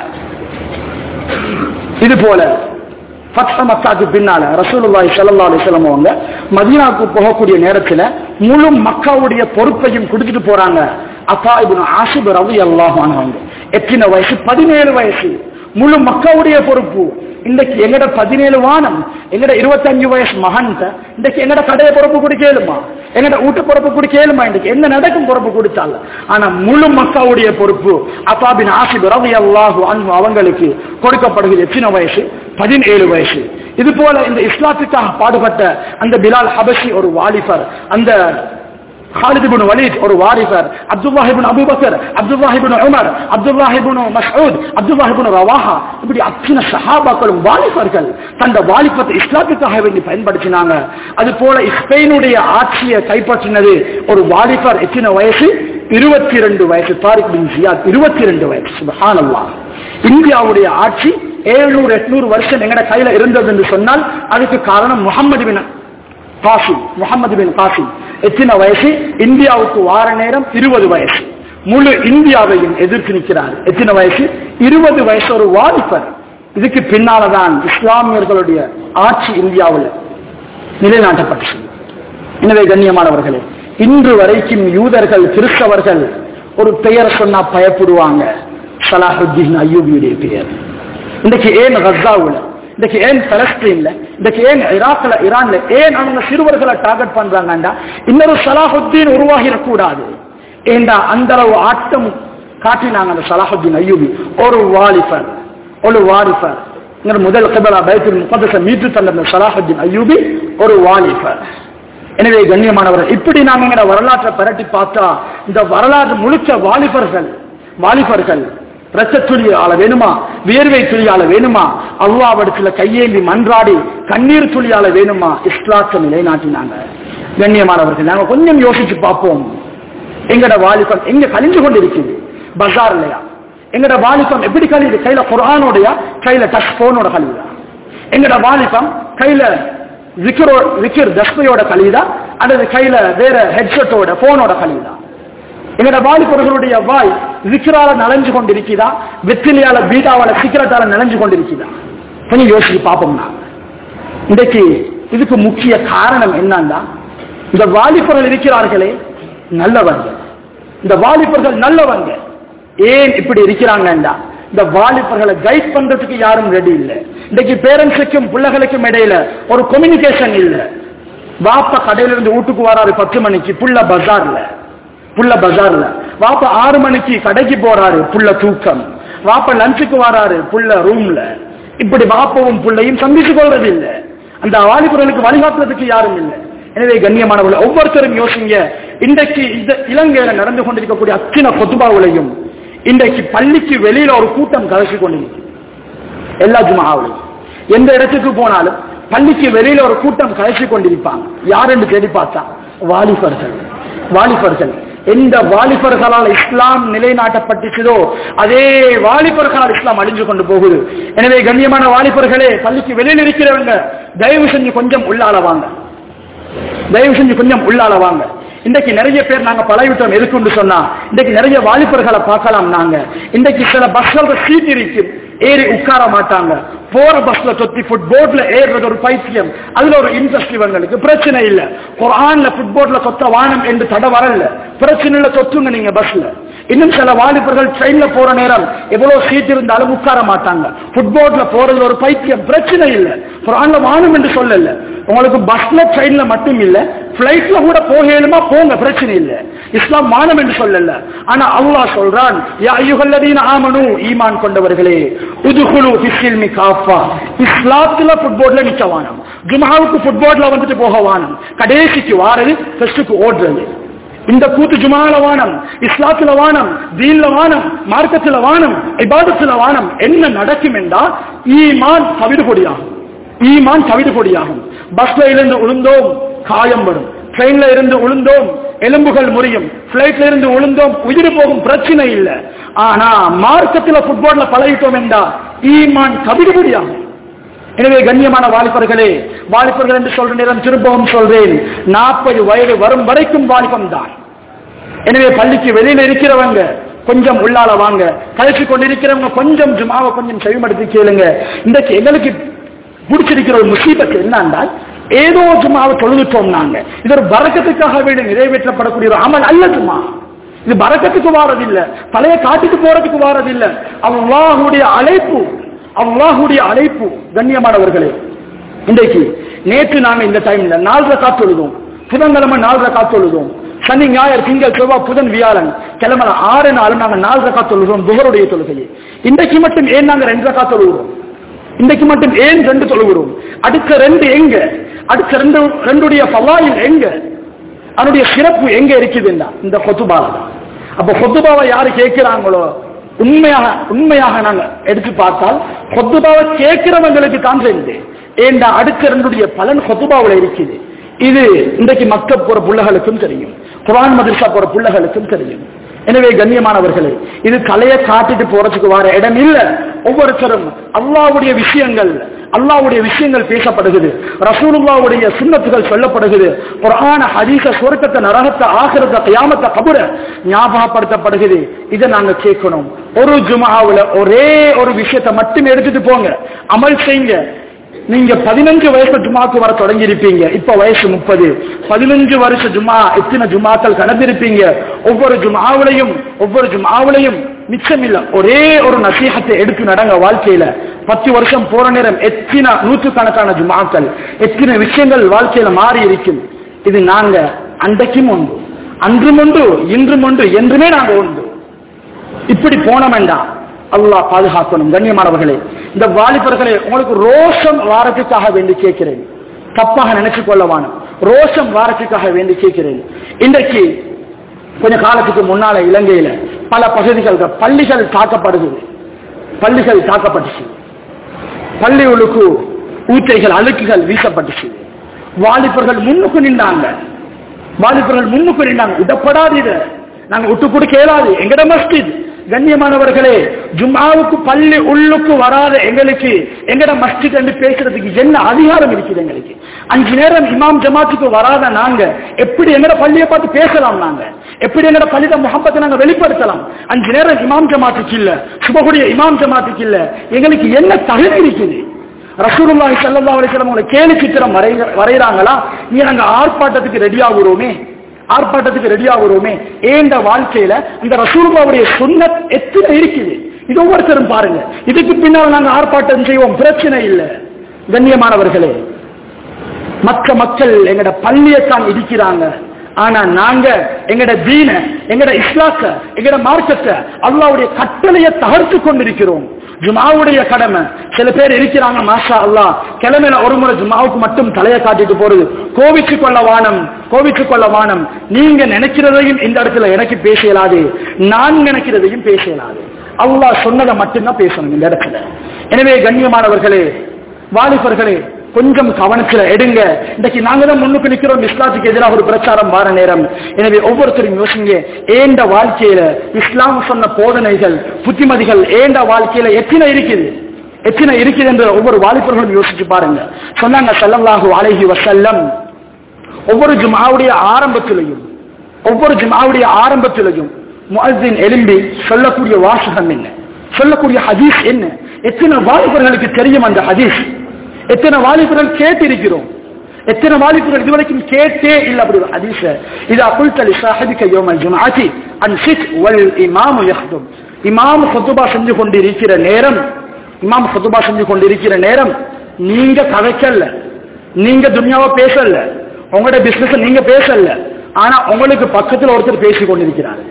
இது போல ஃபத்ஹ மக்காக்கு பின்னால ரசூலுல்லாஹி ஸல்லல்லாஹு அலைஹி வஸல்லம் அவங்க மதீனாவுக்கு போகக்கூடிய நேரத்துல முழு மக்காவுடைய பொறுப்பையும் கொடுத்துட்டு போறாங்க அப்பா இப்னு ஆசிப் ரலியல்லாஹு அன்ஹு அவங்க எத்தனை வயசு பதினேழு வயசு முழு மக்காவுடைய பொறுப்பு இன்னைக்கு எங்கட பதினேழு வானம் எங்கட இருபத்தஞ்சு வயசு மகன் இன்னைக்கு எங்கட கடையை பொறுப்பு கொடுக்கலுமா எங்கட வீட்டு பொறுப்பு கொடுக்கலுமா இன்னைக்கு என்ன நடக்கும் பொறுப்பு கொடுத்தால ஆனா முழு மக்காவுடைய பொறுப்பு அப்பாபின் ஆசிப் ரவி அல்லாஹு அன்பு அவங்களுக்கு கொடுக்கப்படுகிறது எத்தனை வயசு பதினேழு வயசு இது போல இந்த இஸ்லாத்துக்காக பாடுபட்ட அந்த பிலால் ஹபஷி ஒரு வாலிபர் அந்த خالد بن وليد ஒரு வாரிபர் Abdullah ibn Abu Bakr Abdullah ibn Umar Abdullah ibn Masud Abdullah ibn Rawaha இப்படி அத்தனை சஹாபாக்களும் வாலிபர்கள் தந்த வாலிபத்தை இஸ்லாத்துக்காக வேண்டி பயன்படுத்தினாங்க அது போல ஸ்பெயினுடைய ஆட்சியை கைப்பற்றினது ஒரு வாலிபர் எத்தனை வயசு இருபத்தி ரெண்டு வயசு தாரிக் பின் ஜியாத் இருபத்தி ரெண்டு வயசு சுபஹானல்லாஹ் இந்தியாவுடைய ஆட்சி ஏழுநூறு எட்நூறு வருஷம் எங்கட கையில இருந்தது என்று சொன்னால் அதுக்கு காரணம் முகமது பின் காசிம் முகமது பின் காசிம் எத்தனை வயசு இந்தியாவுக்கு வார நேரம் இருபது வயசு முழு இந்தியாவையும் எதிர்த்து நிற்கிறார் எத்தனை வயசு இருபது வயசு ஒரு வாலிபர் இதுக்கு பின்னாலதான் இஸ்லாமியர்களுடைய ஆட்சி இந்தியாவில் நிலைநாட்டப்பட்டது எனவே கண்ணியமானவர்களே இன்று வரைக்கும் யூதர்கள் கிறிஸ்தவர்கள் ஒரு பெயரை சொன்னா பயப்படுவாங்க சலாஹுத்தீன் அய்யூபியுடைய பெயர் இன்றைக்கு ஏன் கசாவுல இன்றைக்கு ஏன் பலஸ்தீன்ல இன்றைக்கு ஏன் ஈராக்ல ஈரான்ல ஏன் அவங்க சிறுவர்களை டார்கெட் பண்றாங்கண்டா இன்னொரு சலாஹுத்தீன் உருவாகிடக்கூடாது ஏண்டா அந்த அளவு ஆட்டம் காட்டினாங்க அந்த சலாஹுத்தீன் ஐயூபி ஒரு வாலிபர் ஒரு வாலிபர் இங்க முதல் கபலா பயத்தில் முப்பதச மீட்டு தந்த சலாஹுத்தீன் ஐயூபி ஒரு வாலிபர் எனவே கண்ணியமானவர் இப்படி நாங்க எங்க வரலாற்றை பரட்டி பார்த்தா இந்த வரலாறு முழுக்க வாலிபர்கள் வாலிபர்கள் ரத்த துளியால வேணுமா வியர்வை துளியால வேணுமா அல்லாவிடத்துல கையேந்தி மன்றாடி கண்ணீர் துளியால வேணுமா இஸ்லாத்தை நிலைநாட்டினாங்க கண்ணியமானவர்கள் நாங்க கொஞ்சம் யோசிச்சு பார்ப்போம் எங்கட வாலிபம் எங்க கழிஞ்சு கொண்டிருக்குது பஜார் இல்லையா எங்கட வாலிபம் எப்படி கழியுது கையில குரானோடைய கையில டச் போனோட கழிவுதா எங்கட வாலிபம் கையில விக்கிரோ விக்கிர் தஸ்மையோட கழியுதா அல்லது கையில வேற ஹெட்செட்டோட போனோட கழியுதா எங்களோட வாலிபர்களுடைய வாய் விக்கிரால நனைஞ்சு கொண்டிருக்குதா வெற்றிலையால பீட்டாவால சிக்கரட்டால நனைஞ்சு கொண்டிருக்குதா கொஞ்சம் யோசிச்சு பார்ப்போம்னா இன்றைக்கு இதுக்கு முக்கிய காரணம் என்னன்னா இந்த வாலிபர்கள் இருக்கிறார்களே நல்லவங்க இந்த வாலிபர்கள் நல்லவங்க ஏன் இப்படி இருக்கிறாங்கண்டா இந்த வாலிபர்களை கைட் பண்றதுக்கு யாரும் ரெடி இல்லை இன்னைக்கு பேரண்ட்ஸுக்கும் பிள்ளைகளுக்கும் இடையில ஒரு கம்யூனிகேஷன் இல்ல வாப்பா கடையில இருந்து வீட்டுக்கு வராரு பத்து மணிக்கு புள்ள பஜார்ல புள்ள பஜார்ல வாப்பா ஆறு மணிக்கு கடைக்கு போறாரு புள்ள தூக்கம் வாப்பா லஞ்சுக்கு வராரு புள்ள ரூம்ல இப்படி வாப்பவும் புள்ளையும் சந்திச்சு கொள்றது இல்ல அந்த வாலிபர்களுக்கு வழிகாட்டுறதுக்கு யாரும் இல்லை எனவே கண்ணியமானவர்கள் ஒவ்வொருத்தரும் யோசிங்க இன்றைக்கு இந்த இலங்கையில நடந்து கொண்டிருக்கக்கூடிய அத்தனை கொத்துபாவுலையும் இன்றைக்கு பள்ளிக்கு வெளியில ஒரு கூட்டம் கலசி கொண்டிருக்கு எல்லா ஜுமாவிலையும் எந்த இடத்துக்கு போனாலும் பள்ளிக்கு வெளியில ஒரு கூட்டம் கலசி கொண்டிருப்பாங்க யாருன்னு தேடி பார்த்தா வாலிபர்கள் வாலிபர்கள் எந்த வாலிபர்களால் இஸ்லாம் நிலைநாட்டப்பட்டுச்சதோ அதே வாலிபர்களால் இஸ்லாம் அழிஞ்சு கொண்டு போகுது எனவே கண்ணியமான வாலிபர்களே பள்ளிக்கு வெளியில் இருக்கிறவங்க தயவு செஞ்சு கொஞ்சம் உள்ளால வாங்க தயவு செஞ்சு கொஞ்சம் உள்ளால வாங்க இன்றைக்கு நிறைய பேர் நாங்க பழகிட்டோம் எதுக்குன்னு சொன்னா இன்றைக்கு நிறைய வாலிபர்களை பார்க்கலாம் நாங்க இன்றைக்கு சில பஸ்ல சீட் இருக்கு ஏறி உட்கார மாட்டாங்க போற பஸ்ல தொத்தி ஃபுட்போர்ட்ல ஏறுறது ஒரு பைத்தியம் அதுல ஒரு இன்ட்ரெஸ்ட் இவங்களுக்கு பிரச்சனை இல்ல குரான்ல ஃபுட்போர்ட்ல தொத்த வானம் என்று தடை வரல பிரச்சனை இல்ல தொத்துங்க நீங்க பஸ்ல இன்னும் சில வாலிபர்கள் ட்ரெயின்ல போற நேரம் எவ்வளவு சீட் இருந்தாலும் உட்கார மாட்டாங்க ஃபுட்போர்ட்ல போறது ஒரு பைத்தியம் பிரச்சனை இல்ல குரான்ல வானம் என்று சொல்லல உங்களுக்கு பஸ்ல ட்ரெயின்ல மட்டும் இல்ல பிளைட்ல கூட போகலுமா போங்க பிரச்சனை இல்ல இஸ்லாம் மானம் என்று சொல்லல ஆனா அல்லாஹ் சொல்றான் யா அய்யுஹல்லதீன ஆமனு ஈமான் கொண்டவர்களே உதுகுலு ஃபிஸ்ஸில்மி காஃபா இஸ்லாத்துல ஃபுட்போர்ட்ல நிக்க வானம் ஜும்ஆவுக்கு ஃபுட்போர்ட்ல வந்துட்டு போக வானம் கடைசிக்கு வாரது ஃபர்ஸ்டுக்கு ஓடுறது இந்த கூத்து ஜுமால வானம் இஸ்லாத்துல வானம் தீன்ல வானம் மார்க்கத்துல வானம் இபாதத்துல வானம் என்ன நடக்கும் என்றால் ஈமான் தவிடு பொடியாகும் ஈமான் தவிடு பொடியாகும் பஸ்ல இருந்து உளுந்தோம் காயம் வரும் ட்ரெயின்ல இருந்து உளுந்தோம் எலும்புகள் முறியும் பிளைட்ல இருந்து உளுந்தோம் உயிர் போகும் பிரச்சனை இல்லை ஆனா மார்க்கத்துல ஃபுட்பால்ல பழகிட்டோம் என்றா ஈமான் தவிடு பொடியாகும் எனவே கண்ணியமான வாலிபர்களே வாலிபர்கள் என்று சொல்ற நேரம் திரும்பவும் சொல்றேன் நாற்பது வயது வரும் வரைக்கும் வாலிபம் தான் எனவே பள்ளிக்கு வெளியில இருக்கிறவங்க கொஞ்சம் உள்ளால வாங்க கழிச்சு கொண்டிருக்கிறவங்க கொஞ்சம் ஜுமாவை கொஞ்சம் செவிமடுத்து கேளுங்க இன்றைக்கு எங்களுக்கு பிடிச்சிருக்கிற ஒரு முசீபத்து என்னன்றால் ஏதோ ஜுமாவை தொழுதுட்டோம் நாங்க இது ஒரு பறக்கத்துக்காக வேண்டி நிறைவேற்றப்படக்கூடிய ஒரு அமல் அல்ல ஜுமா இது பறக்கத்துக்கு வாரதில்லை பழைய காட்டுக்கு போறதுக்கு வாரதில்லை அல்லாஹுடைய அழைப்பு அல்லாஹுடைய அழைப்பு கண்ணியமானவர்களே இன்றைக்கு நேற்று நாங்க இந்த டைம்ல நாலரை காத்து எழுதும் புதன்கிழமை நாலரை காத்து எழுதும் சனி ஞாயிறு திங்கள் செவ்வாய் புதன் வியாழன் கிழமை ஆறு நாள் நாங்க நாலரை காத்து எழுதுவோம் புகருடைய தொழுகையை இன்றைக்கு மட்டும் ஏன் நாங்க ரெண்டரை காத்து எழுதுறோம் இன்றைக்கு மட்டும் ஏன் ரெண்டு தொழுகிறோம் அடுத்த ரெண்டு எங்க அடுத்த ரெண்டு ரெண்டுடைய பவாயில் எங்க அதனுடைய சிறப்பு எங்க இருக்குதுன்னா இந்த கொத்துபால தான் அப்ப கொத்துபாவை யாரு கேட்கிறாங்களோ உண்மையாக உண்மையாக நாங்க எடுத்து பார்த்தால் கொத்துபாவை கேட்கிறவங்களுக்கு தான் தெரியுது ஏண்டா அடுத்த ரெண்டுடைய பலன் கொத்துபாவில் இருக்குது இது இன்றைக்கு மக்க போற புள்ளகளுக்கும் தெரியும் குரான் மதரசா போற புள்ளகளுக்கும் தெரியும் எனவே கண்ணியமானவர்களே இது தலையை காட்டிட்டு போறதுக்கு வர இடம் இல்ல ஒவ்வொருத்தரும் அல்லாவுடைய விஷயங்கள் அல்லாவுடைய விஷயங்கள் பேசப்படுகிறது ரசூலுல்லாவுடைய சுண்ணத்துகள் சொல்லப்படுகிறது குரான ஹதீச சுருக்கத்தை நரகத்தை ஆகிறத கயாமத்தை கபுர ஞாபகப்படுத்தப்படுகிறது இதை நாங்க கேட்கணும் ஒரு ஜுமாவுல ஒரே ஒரு விஷயத்தை மட்டும் எடுத்துட்டு போங்க அமல் செய்யுங்க நீங்க பதினஞ்சு வயசு ஜுமாக்கு வர தொடங்கி இருப்பீங்க இப்ப வயசு முப்பது பதினஞ்சு வருஷ ஜுமா எத்தனை ஜுமாக்கள் கடந்திருப்பீங்க ஒவ்வொரு ஜுமாவிலையும் ஒவ்வொரு ஜுமாவிலையும் மிச்சம் இல்ல ஒரே ஒரு நசீகத்தை எடுத்து நடங்க வாழ்க்கையில பத்து வருஷம் போற நேரம் எத்தனை நூற்றுக்கணக்கான ஜுமாக்கள் எத்தனை விஷயங்கள் வாழ்க்கையில மாறி இருக்கும் இது நாங்க அன்றைக்கும் உண்டு அன்றும் உண்டு இன்றும் உண்டு என்றுமே நாங்க உண்டு இப்படி போன வேண்டாம் அல்லாஹ் பாதுகாக்கணும் கண்ணியமானவர்களே இந்த வாலிபர்களே உங்களுக்கு ரோஷம் வாரத்துக்காக வேண்டி கேட்கிறேன் தப்பாக நினைச்சு கொள்ளவானும் ரோஷம் வாரத்துக்காக வேண்டி கேட்கிறேன் இன்றைக்கு கொஞ்ச காலத்துக்கு முன்னால இலங்கையில பல பகுதிகள் பள்ளிகள் தாக்கப்படுகிறது பள்ளிகள் தாக்கப்பட்டுச்சு பள்ளிகளுக்கு ஊற்றைகள் அழுக்குகள் வீசப்பட்டுச்சு வாலிபர்கள் முன்னுக்கு நின்றாங்க வாலிபர்கள் முன்னுக்கு நின்றாங்க விடப்படாது இதை நாங்க விட்டு கொடுக்க இயலாது எங்கட மஸ்ஜித் கண்ணியமானவர்களே ஜும்மாவுக்கு பள்ளி உள்ளுக்கு வராத எங்களுக்கு எங்கட மஸ்ஜித் என்று பேசுறதுக்கு என்ன அதிகாரம் இருக்குது எங்களுக்கு அஞ்சு நேரம் இமாம் ஜமாத்துக்கு வராத நாங்க எப்படி எங்கட பள்ளியை பார்த்து பேசலாம் நாங்க எப்படி எங்கட பள்ளியில முகப்பத்தை நாங்க வெளிப்படுத்தலாம் அஞ்சு நேரம் இமாம் ஜமாத்துக்கு இல்ல சுபகுடைய இமாம் ஜமாத்துக்கு இல்ல எங்களுக்கு என்ன தகுதி இருக்குது ரசூலுல்லாஹி ஸல்லல்லாஹு அலைஹி வஸல்லம் உங்களை கேலி சித்திரம் வரை வரையறாங்களா நீ நாங்க ஆர்ப்பாட்டத்துக்கு ரெடி ஆகுறோமே ஆர்ப்பாட்டத்துக்கு ரெடி ஆகுறோமே ஏண்ட வாழ்க்கையில அந்த ரசூலுல்லாவுடைய சுன்னத் எத்தனை இருக்குது இது ஒவ்வொருத்தரும் பாருங்க இதுக்கு பின்னால் நாங்க ஆர்ப்பாட்டம் செய்வோம் பிரச்சனை இல்லை கண்ணியமானவர்களே மற்ற மக்கள் எங்கட பள்ளியத்தான் இடிக்கிறாங்க ஆனா நாங்க எங்கட தீன எங்கட இஸ்லாக்க எங்கட மார்க்கத்தை அல்லாவுடைய கட்டளையை தகர்த்து கொண்டிருக்கிறோம் ஜுமாவுடைய கடமை சில பேர் இருக்கிறாங்க மாஷா அல்லா கிழமையில ஒரு முறை ஜுமாவுக்கு மட்டும் தலையை காட்டிட்டு போறது கோவிச்சு கொள்ள வானம் கோவிச்சு கொள்ள வானம் நீங்க நினைக்கிறதையும் இந்த இடத்துல எனக்கு பேச இயலாது நான் நினைக்கிறதையும் பேச இயலாது அல்லாஹ் சொன்னதை மட்டும்தான் பேசணும் இந்த இடத்துல எனவே கண்ணியமானவர்களே வாலிபர்களே கொஞ்சம் கவனத்துல எடுங்க இன்னைக்கு நாங்க தான் முன்னுக்கு நிக்கிறோம் இஸ்லாத்துக்கு எதிராக ஒரு பிரச்சாரம் வார நேரம் எனவே ஒவ்வொருத்தரும் யோசிங்க ஏண்ட வாழ்க்கையில இஸ்லாம் சொன்ன போதனைகள் புத்திமதிகள் ஏண்ட வாழ்க்கையில எத்தனை இருக்குது எத்தனை இருக்குது என்று ஒவ்வொரு வாலிபர்களும் யோசிச்சு பாருங்க சொன்னாங்க ஸல்லல்லாஹு அலைஹி வஸல்லம் ஒவ்வொரு ஜும்ஆவுடைய ஆரம்பத்திலையும் ஒவ்வொரு ஜும்ஆவுடைய ஆரம்பத்திலையும் முஅஸ்ஸின் எழும்பி சொல்லக்கூடிய வாசகம் என்ன சொல்லக்கூடிய ஹதீஸ் என்ன எத்தனை வாலிபர்களுக்கு தெரியும் அந்த ஹதீஸ் எத்தனை வாலிபர்கள் கேட்டிருக்கிறோம் எத்தனை வாலிபர்கள் இதுவரைக்கும் கேட்டே இல்லை அப்படி ஒரு ஹதீஸ இது அகுல் தலி சாஹிபிக்க யோமல் ஜுமாத்தி அன் சிக் வல் இமாம் யஹ்தும் இமாம் ஹுத்துபா செஞ்சு கொண்டிருக்கிற நேரம் இமாம் ஹுத்துபா செஞ்சு கொண்டிருக்கிற நேரம் நீங்க கதைக்கல நீங்க துன்யாவை பேசல உங்களோட பிசினஸ் நீங்க பேசல ஆனா உங்களுக்கு பக்கத்துல ஒருத்தர் பேசி கொண்டிருக்கிறார்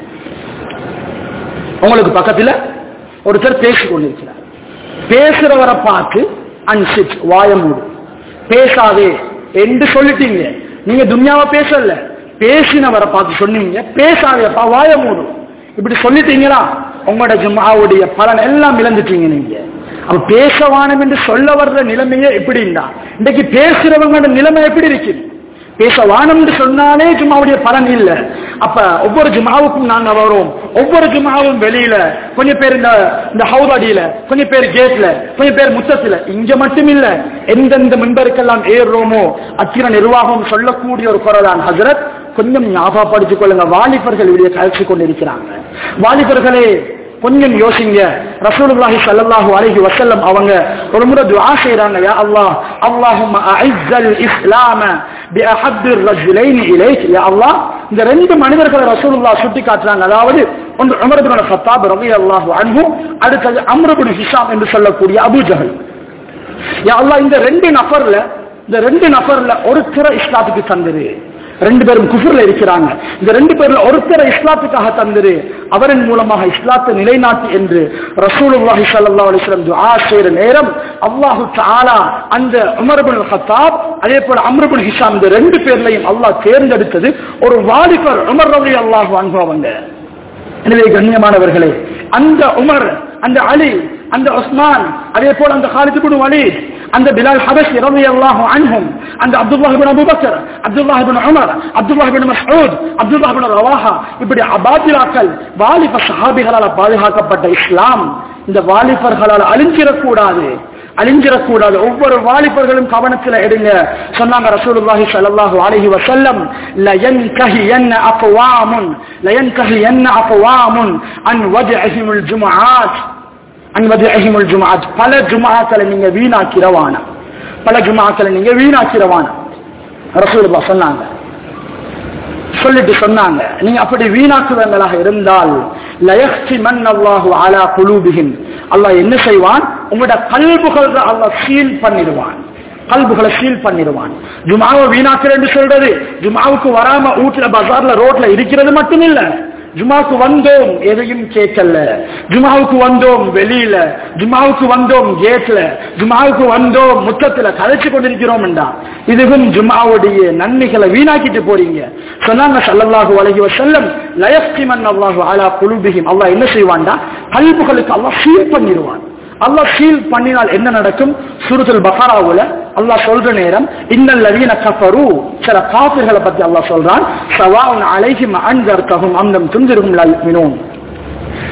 உங்களுக்கு பக்கத்துல ஒருத்தர் பேசி கொண்டிருக்கிறார் பேசுறவரை பார்த்து அன்சிட் வாய மூடு பேசாதே என்று சொல்லிட்டீங்க நீங்க துன்யாவை பேசல பேசினவரை பார்த்து சொன்னீங்க பேசாதேப்பா வாய மூடு இப்படி சொல்லிட்டீங்களா உங்களோட ஜும்மாவுடைய பலன் எல்லாம் இழந்துட்டீங்க நீங்க அப்ப பேசவானம் என்று சொல்ல வர்ற நிலைமையே எப்படின்னா இன்னைக்கு பேசுறவங்களோட நிலைமை எப்படி இருக்குது பேச வானம்னு சொன்னாலே ஜும்மாவுடைய பலன் இல்ல அப்ப ஒவ்வொரு ஜுமாவுக்கும் நாங்க வரோம் ஒவ்வொரு ஜுமாவும் வெளியில கொஞ்சம் பேர் இந்த இந்த ஹவுதாடியில கொஞ்சம் பேர் கேட்ல கொஞ்சம் பேர் முத்தத்துல இங்க மட்டும் இல்ல எந்தெந்த மெம்பருக்கெல்லாம் ஏறுறோமோ அத்திர நிர்வாகம் சொல்லக்கூடிய ஒரு குரலான் ஹசரத் கொஞ்சம் ஞாபகப்படுத்திக் கொள்ளுங்க வாலிபர்கள் வெளியே கழிச்சு கொண்டிருக்கிறாங்க வாலிபர்களே கொஞ்சம் யோசிங்க ரசூலுல்லாஹி ஸல்லல்லாஹு அலைஹி வஸல்லம் அவங்க ஒரு முறை துஆ செய்றாங்க யா அல்லாஹ் அல்லாஹும்ம அஇஸ்ஸல் இஸ்லாம பிஅஹப்பிர் ரஜுலைன் இலைக் யா அல்லாஹ் இந்த ரெண்டு மனிதர்களை ரசூலுல்லாஹ் சுட்டி காட்டுறாங்க அதாவது ஒன்று உமர் இப்னு கத்தாப் ரலியல்லாஹு அன்ஹு அடுத்தது அம்ர் இப்னு ஹிஷாம் என்று சொல்லக்கூடிய அபூ ஜஹல் யா அல்லாஹ் இந்த ரெண்டு நபர்ல இந்த ரெண்டு நபர்ல ஒருத்தர இஸ்லாத்துக்கு தந்துரு ரெண்டு பேரும் குஃபுர்ல இருக்கிறாங்க இந்த ரெண்டு பேர்ல ஒருத்தரை இஸ்லாத்துக்காக தந்துரு அவரின் மூலமாக இஸ்லாத்தை நிலைநாட்டு என்று ரசூலுல்லாஹி ஸல்லல்லாஹு அலைஹி வஸல்லம் துஆ செய்யற நேரம் அல்லாஹ் தஆலா அந்த உமர் இப்னு கத்தாப் அதே போல அம்ர் இப்னு ஹிஷாம் இந்த ரெண்டு பேர்லையும் அல்லாஹ் தேர்ந்தெடுத்தது ஒரு வாலிபர் உமர் ரலியல்லாஹு அன்ஹு அவங்க எனவே கண்ணியமானவர்களே அந்த உமர் அந்த அலி அந்த உஸ்மான் அதே போல அந்த ஹாலித் இப்னு வலீத் அந்த பிலால் ஹபஷி ரலியல்லாஹு அன்ஹும் அந்த Abdullah ibn Abu Bakr Abdullah ibn Umar Abdullah ibn Masud Abdullah ibn Rawaha இப்படி அபாதிலாக்கள் வாலிப சஹாபிகளால் பாதுகாக்கப்பட்ட இஸ்லாம் இந்த வாலிபர்களால் அழிஞ்சிடக்கூடாது அழிஞ்சிடக்கூடாது ஒவ்வொரு வாலிபர்களும் கவனத்தில் எடுங்க சொன்னாங்க ரசூலுல்லாஹி ஸல்லல்லாஹு அலைஹி வஸல்லம் லயன்கஹியன்ன அக்வாமுன் லயன்கஹியன்ன அக்வாமுன் அன் வஜ்அஹிமுல் ஜும்ஆத் அன் வஜ்அஹிமுல் ஜும்ஆத் பல ஜும்ஆக்களை நீங்க வீணாக்கிறவான பல ஜும்ஆக்களை நீங்க வீணாக்கிறவான ரசூலுல்லாஹ் சொன்னாங்க சொல்லிட்டு சொன்னாங்க நீங்க அப்படி வீணாக்குவங்களாக இருந்தால் லயஹ்சிமன் அல்லாஹு அலா குலூபிஹிம் அல்லாஹ் என்ன செய்வான் உங்களோட கல்புகள் அல்லாஹ் சீல் பண்ணிடுவான் கல்புகளை சீல் பண்ணிடுவான் ஜுமாவை வீணாக்குறேன்னு சொல்றது ஜுமாவுக்கு வராம வீட்டுல பஜார்ல ரோட்ல இருக்கிறது மட்டும் இல்ல ஜுமாவுக்கு வந்தோம் எதையும் கேட்கல ஜுமாவுக்கு வந்தோம் வெளியில ஜுமாவுக்கு வந்தோம் கேட்ல ஜுமாவுக்கு வந்தோம் முத்தத்துல கதைச்சு கொண்டிருக்கிறோம் இதுவும் ஜுமாவுடைய நன்மைகளை வீணாக்கிட்டு போறீங்க சொன்னாங்க சல்லல்லாஹு அலைஹி வஸல்லம் லயஸ்கிமன் அல்லாஹு அலா குலுபிஹிம் அல்லாஹ் என்ன செய்வான்டா கல்புகளுக்கு அல்லாஹ் சீல் பண்ணிடுவான் அல்லாஹ் சீல் பண்ணினால் என்ன நடக்கும் சூரத்துல் பஹராவுல அல்லாஹ் சொல்ற நேரம் இன்னல் லவீன கஃபரு சில காபிர்களை பத்தி அல்லாஹ் சொல்றான் சவாஉன் அலைஹிம் அன்தர்தஹும் அம் லம் துன்திருஹும் லா யுமினூன்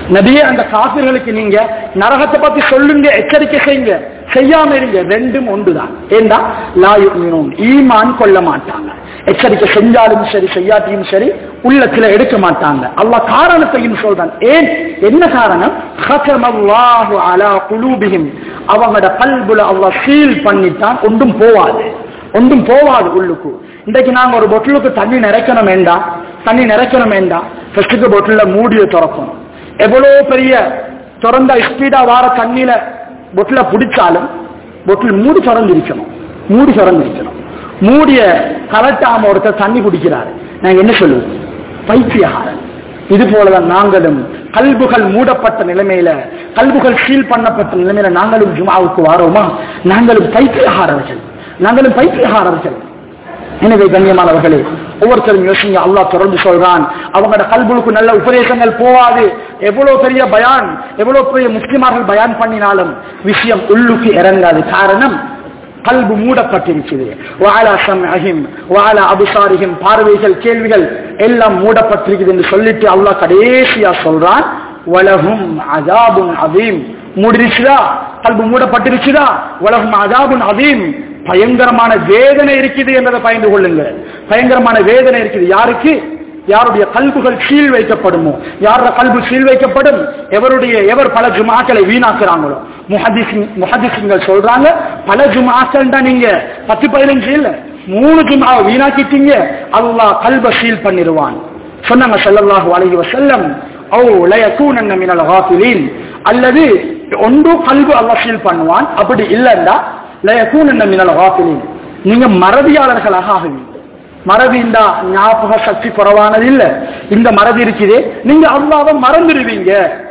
நபியே அந்த காபிர்களுக்கு நீங்க நரகத்தை பத்தி சொல்லுங்க எச்சரிக்கை செய்யுங்க செய்யாம இருங்க ரெண்டும் ஒன்றுதான் ஏண்டா லாயு ஈமான் கொள்ள மாட்டாங்க எச்சரிக்கை செஞ்சாலும் சரி செய்யாட்டியும் சரி உள்ளத்துல எடுக்க மாட்டாங்க அல்லாஹ் காரணத்தையும் சொல்றான் ஏன் என்ன காரணம் ஹதமல்லாஹு அலா குலூபிஹிம் அவங்களோட கல்புல அல்லாஹ் சீல் பண்ணிட்டான் ஒன்றும் போவாது ஒன்றும் போவாது உள்ளுக்கு இன்றைக்கு நாங்க ஒரு பொட்டிலுக்கு தண்ணி நிறைக்கணும் வேண்டாம் தண்ணி நிறைக்கணும் வேண்டாம் ஃபர்ஸ்ட்டுக்கு பொட்டில மூடிய திறக்கணும் எவ்வளவு பெரிய திறந்த ஸ்பீடா வார தண்ணியில பொட்டில பிடிச்சாலும் பொட்டில் மூடி திறந்திருக்கணும் மூடி திறந்திருக்கணும் மூடிய கலட்டாம ஒருத்தர் தண்ணி குடிக்கிறாரு நாங்க என்ன சொல்லுவோம் பைத்தியகாரன் இது போலதான் நாங்களும் கல்புகள் மூடப்பட்ட நிலைமையில கல்புகள் சீல் பண்ணப்பட்ட நிலைமையில நாங்களும் ஜுமாவுக்கு வாரோமா நாங்களும் பைத்தியகாரர்கள் நாங்களும் பைத்தியகாரர்கள் எனவே கண்ணியமானவர்களே ஒவ்வொருத்தரும் யோசிங்க அல்லாஹ் தொடர்ந்து சொல்றான் அவங்களோட கல்புக்கு நல்ல உபதேசங்கள் போவாது எவ்வளவு பெரிய பயான் எவ்வளவு பெரிய முஸ்லிமார்கள் பயான் பண்ணினாலும் விஷயம் உள்ளுக்கு இறங்காது காரணம் கல்பு மூடப்பட்டிருக்குது வாலா சம்அஹிம் வாலா அபுசாரிஹிம் பார்வைகள் கேள்விகள் எல்லாம் மூடப்பட்டிருக்குது என்று சொல்லிட்டு அல்லாஹ் கடைசியா சொல்றான் வலகும் அஜாபுன் அதீம் மூடிருச்சுதா கல்பு மூடப்பட்டிருச்சுதா வலகும் அஜாபுன் அதீம் பயங்கரமான வேதனை இருக்குது என்பதை பயந்து கொள்ளுங்க பயங்கரமான வேதனை இருக்குது யாருக்கு யாருடைய கல்புகள் சீல் வைக்கப்படுமோ யாரோட கல்பு சீல் வைக்கப்படும் எவருடைய எவர் பல ஜுமாக்களை வீணாக்குறாங்களோ முஹதிஸ் முஹதிஸ்கள் சொல்றாங்க பல ஜுமாக்கள் தான் நீங்க பத்து பதினஞ்சு இல்ல மூணு ஜுமாவை வீணாக்கிட்டீங்க அல்லாஹ் கல்ப சீல் பண்ணிடுவான் சொன்னாங்க ஸல்லல்லாஹு அலைஹி வஸல்லம் ஓ லயகூனன்ன மினல் காஃபிலீன் அல்லது ஒன்று கல்பு அல்லாஹ் சீல் பண்ணுவான் அப்படி இல்லைன்னா லயகூனன்ன மினல் காஃபிலீன் நீங்க மறதியாளர்களாக ஆகுவீங்க மறதி இந்த ஞாபக சக்தி குறைவானது இல்ல இந்த மறதி இருக்குதே நீங்க அல்லாவை மறந்துடுவீங்க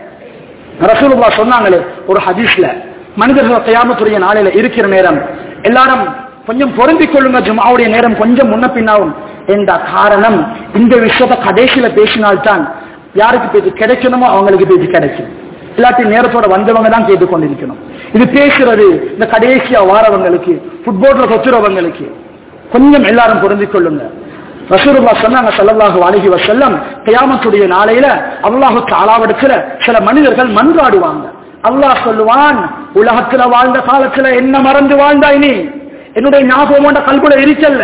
ரசூலுல்லா சொன்னாங்களே ஒரு ஹதீஸ்ல மனிதர்கள் கயாமத்துடைய நாளையில இருக்கிற நேரம் எல்லாரும் கொஞ்சம் பொருந்திக் கொள்ளுங்க ஜுமாவுடைய நேரம் கொஞ்சம் முன்ன பின்னாவும் என்ற காரணம் இந்த விஷயத்தை கடைசியில பேசினால்தான் யாருக்கு பேச்சு கிடைக்கணுமோ அவங்களுக்கு பேச்சு கிடைக்கும் இல்லாட்டி நேரத்தோட வந்தவங்க தான் கேட்டு கொண்டிருக்கணும் இது பேசுறது இந்த கடைசியா வாரவங்களுக்கு ஃபுட்போர்ட்ல கொத்துறவங்களுக்கு கொஞ்சம் எல்லாரும் பொருந்திக் கொள்ளுங்க ரசூலுல்லா சொன்னாங்க ஸல்லல்லாஹு அலைஹி வஸல்லம் கியாமத்துடைய நாளையில அல்லாஹ் தஆலாவிடத்துல சில மனிதர்கள் மன்றாடுவாங்க அல்லாஹ் சொல்லுவான் உலகத்துல வாழ்ந்த காலத்துல என்ன மறந்து வாழ்ந்தாய் நீ என்னுடைய ஞாபகம் உண்ட கல்குல இருக்கல்ல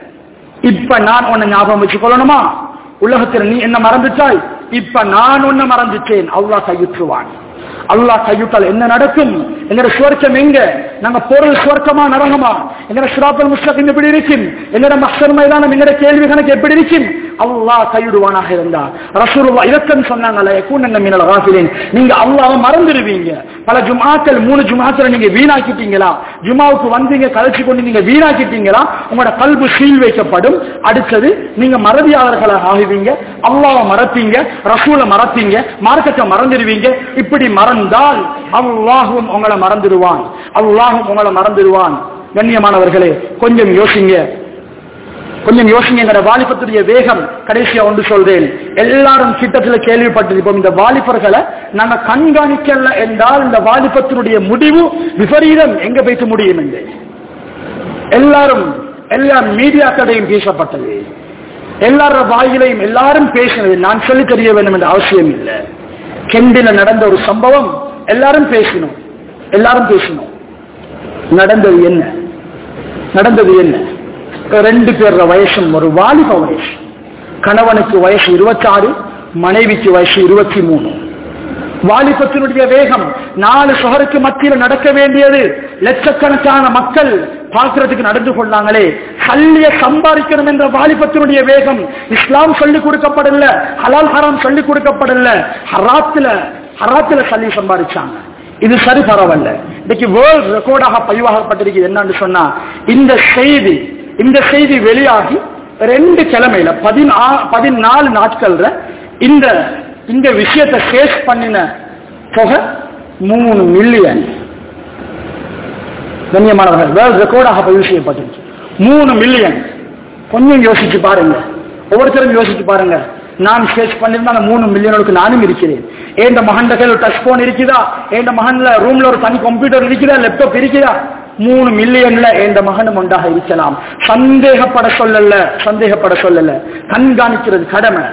இப்ப நான் உன்னை ஞாபகம் வச்சு கொள்ளணுமா உலகத்துல நீ என்ன மறந்துட்டாய் இப்ப நான் உன்னை மறந்துட்டேன் அல்லாஹ் கையுற்றுவான் அல்லாஹ் கையுட்டால் என்ன நடக்கும் எங்கட சுவர்க்கம் எங்க நாங்க பொருள் சுவர்க்கமா நரகமா எங்கட சிராத்தல் முஸ்லகம் எப்படி இருக்கும் எங்கட மஸ்தர் மைதானம் எங்கட கேள்வி கணக்கு எப்படி இருக்கும் அல்லாஹ் கையிடுவானாக இருந்தா ரசூலுல்லா இலக்கம் சொன்னாங்கல்ல கூண்ண மீனல் ராசிலேன் நீங்க அல்லாஹ்வை மறந்துடுவீங்க பல ஜுமாக்கள் மூணு ஜுமாக்களை நீங்க வீணாக்கிட்டீங்களா ஜுமாவுக்கு வந்தீங்க கழிச்சு கொண்டு நீங்க வீணாக்கிட்டீங்களா உங்களோட கல்பு சீல் வைக்கப்படும் அடுத்தது நீங்க மறதியாளர்களாக ஆகுவீங்க அல்லாஹ்வை மறப்பீங்க ரசூலை மறப்பீங்க மார்க்கத்தை மறந்துடுவீங்க இப்படி மறந்தால் அல்லாஹும் உங்களை மறந்துடுவான் அல்லாஹும் உங்களை மறந்துடுவான் கண்ணியமானவர்களே கொஞ்சம் யோசிங்க கொஞ்சம் யோசிங்க எங்கட வாலிபத்துடைய வேகம் கடைசியா ஒன்று சொல்றேன் எல்லாரும் கிட்டத்துல கேள்விப்பட்டிருப்போம் இந்த வாலிபர்களை நாங்க கண்காணிக்கல என்றால் இந்த வாலிபத்தினுடைய முடிவு விபரீதம் எங்க போயிட்டு முடியும் என்று எல்லாரும் எல்லா மீடியாக்களையும் பேசப்பட்டது எல்லாரோட வாயிலையும் எல்லாரும் பேசினது நான் சொல்லி தெரிய வேண்டும் என்ற அவசியம் இல்லை கெண்டில நடந்த ஒரு சம்பவம் எல்லாரும் பேசினோம் எல்லாரும் பேசினோம் நடந்தது என்ன நடந்தது என்ன ரெண்டு பேர் வயசும் ஒரு வாலிப வயசு கணவனுக்கு வயசு இருபத்தி ஆறு மனைவிக்கு வயசு இருபத்தி மூணு வாலிபத்தினுடைய வேகம் நாலு சுகருக்கு மத்தியில் நடக்க வேண்டியது லட்சக்கணக்கான மக்கள் பார்க்கறதுக்கு நடந்து கொண்டாங்களே கல்லிய சம்பாதிக்கணும் என்ற வாலிபத்தினுடைய வேகம் இஸ்லாம் சொல்லிக் கொடுக்கப்படல ஹலால் ஹராம் சொல்லிக் கொடுக்கப்படல ஹராத்துல ஹராத்துல சல்லி சம்பாதிச்சாங்க இது சரி பரவாயில்ல இன்னைக்கு வேர்ல்ட் ரெக்கார்டாக பதிவாகப்பட்டிருக்கு என்னன்னு சொன்னா இந்த செய்தி இந்த செய்தி வெளியாகி ரெண்டு கிழமையில பதினா பதினாலு நாட்கள்ல இந்த இந்த விஷயத்தை ஃபேஸ் பண்ணின தொகை மூணு மில்லியன் கண்ணியமானவர்கள் வேர்ல்ட் ரெக்கார்டாக பதிவு செய்யப்பட்டிருக்கு மூணு மில்லியன் கொஞ்சம் யோசிச்சு பாருங்க ஒவ்வொருத்தரும் யோசிச்சு பாருங்க நான் ஃபேஸ் பண்ணிருந்தா அந்த மூணு மில்லியனுக்கு நானும் இருக்கிறேன் ஏண்ட மகன் கையில் டச் போன் இருக்குதா ஏண்ட மகன்ல ரூம்ல ஒரு தனி கம்ப்யூட்டர் இருக்குதா லேப்டாப் இருக்குதா மூணு மில்லியன்ல எந்த மகனும் ஒன்றாக இருக்கலாம் சந்தேகப்பட சொல்லல சந்தேகப்பட சொல்லல கண்காணிக்கிறது கடமை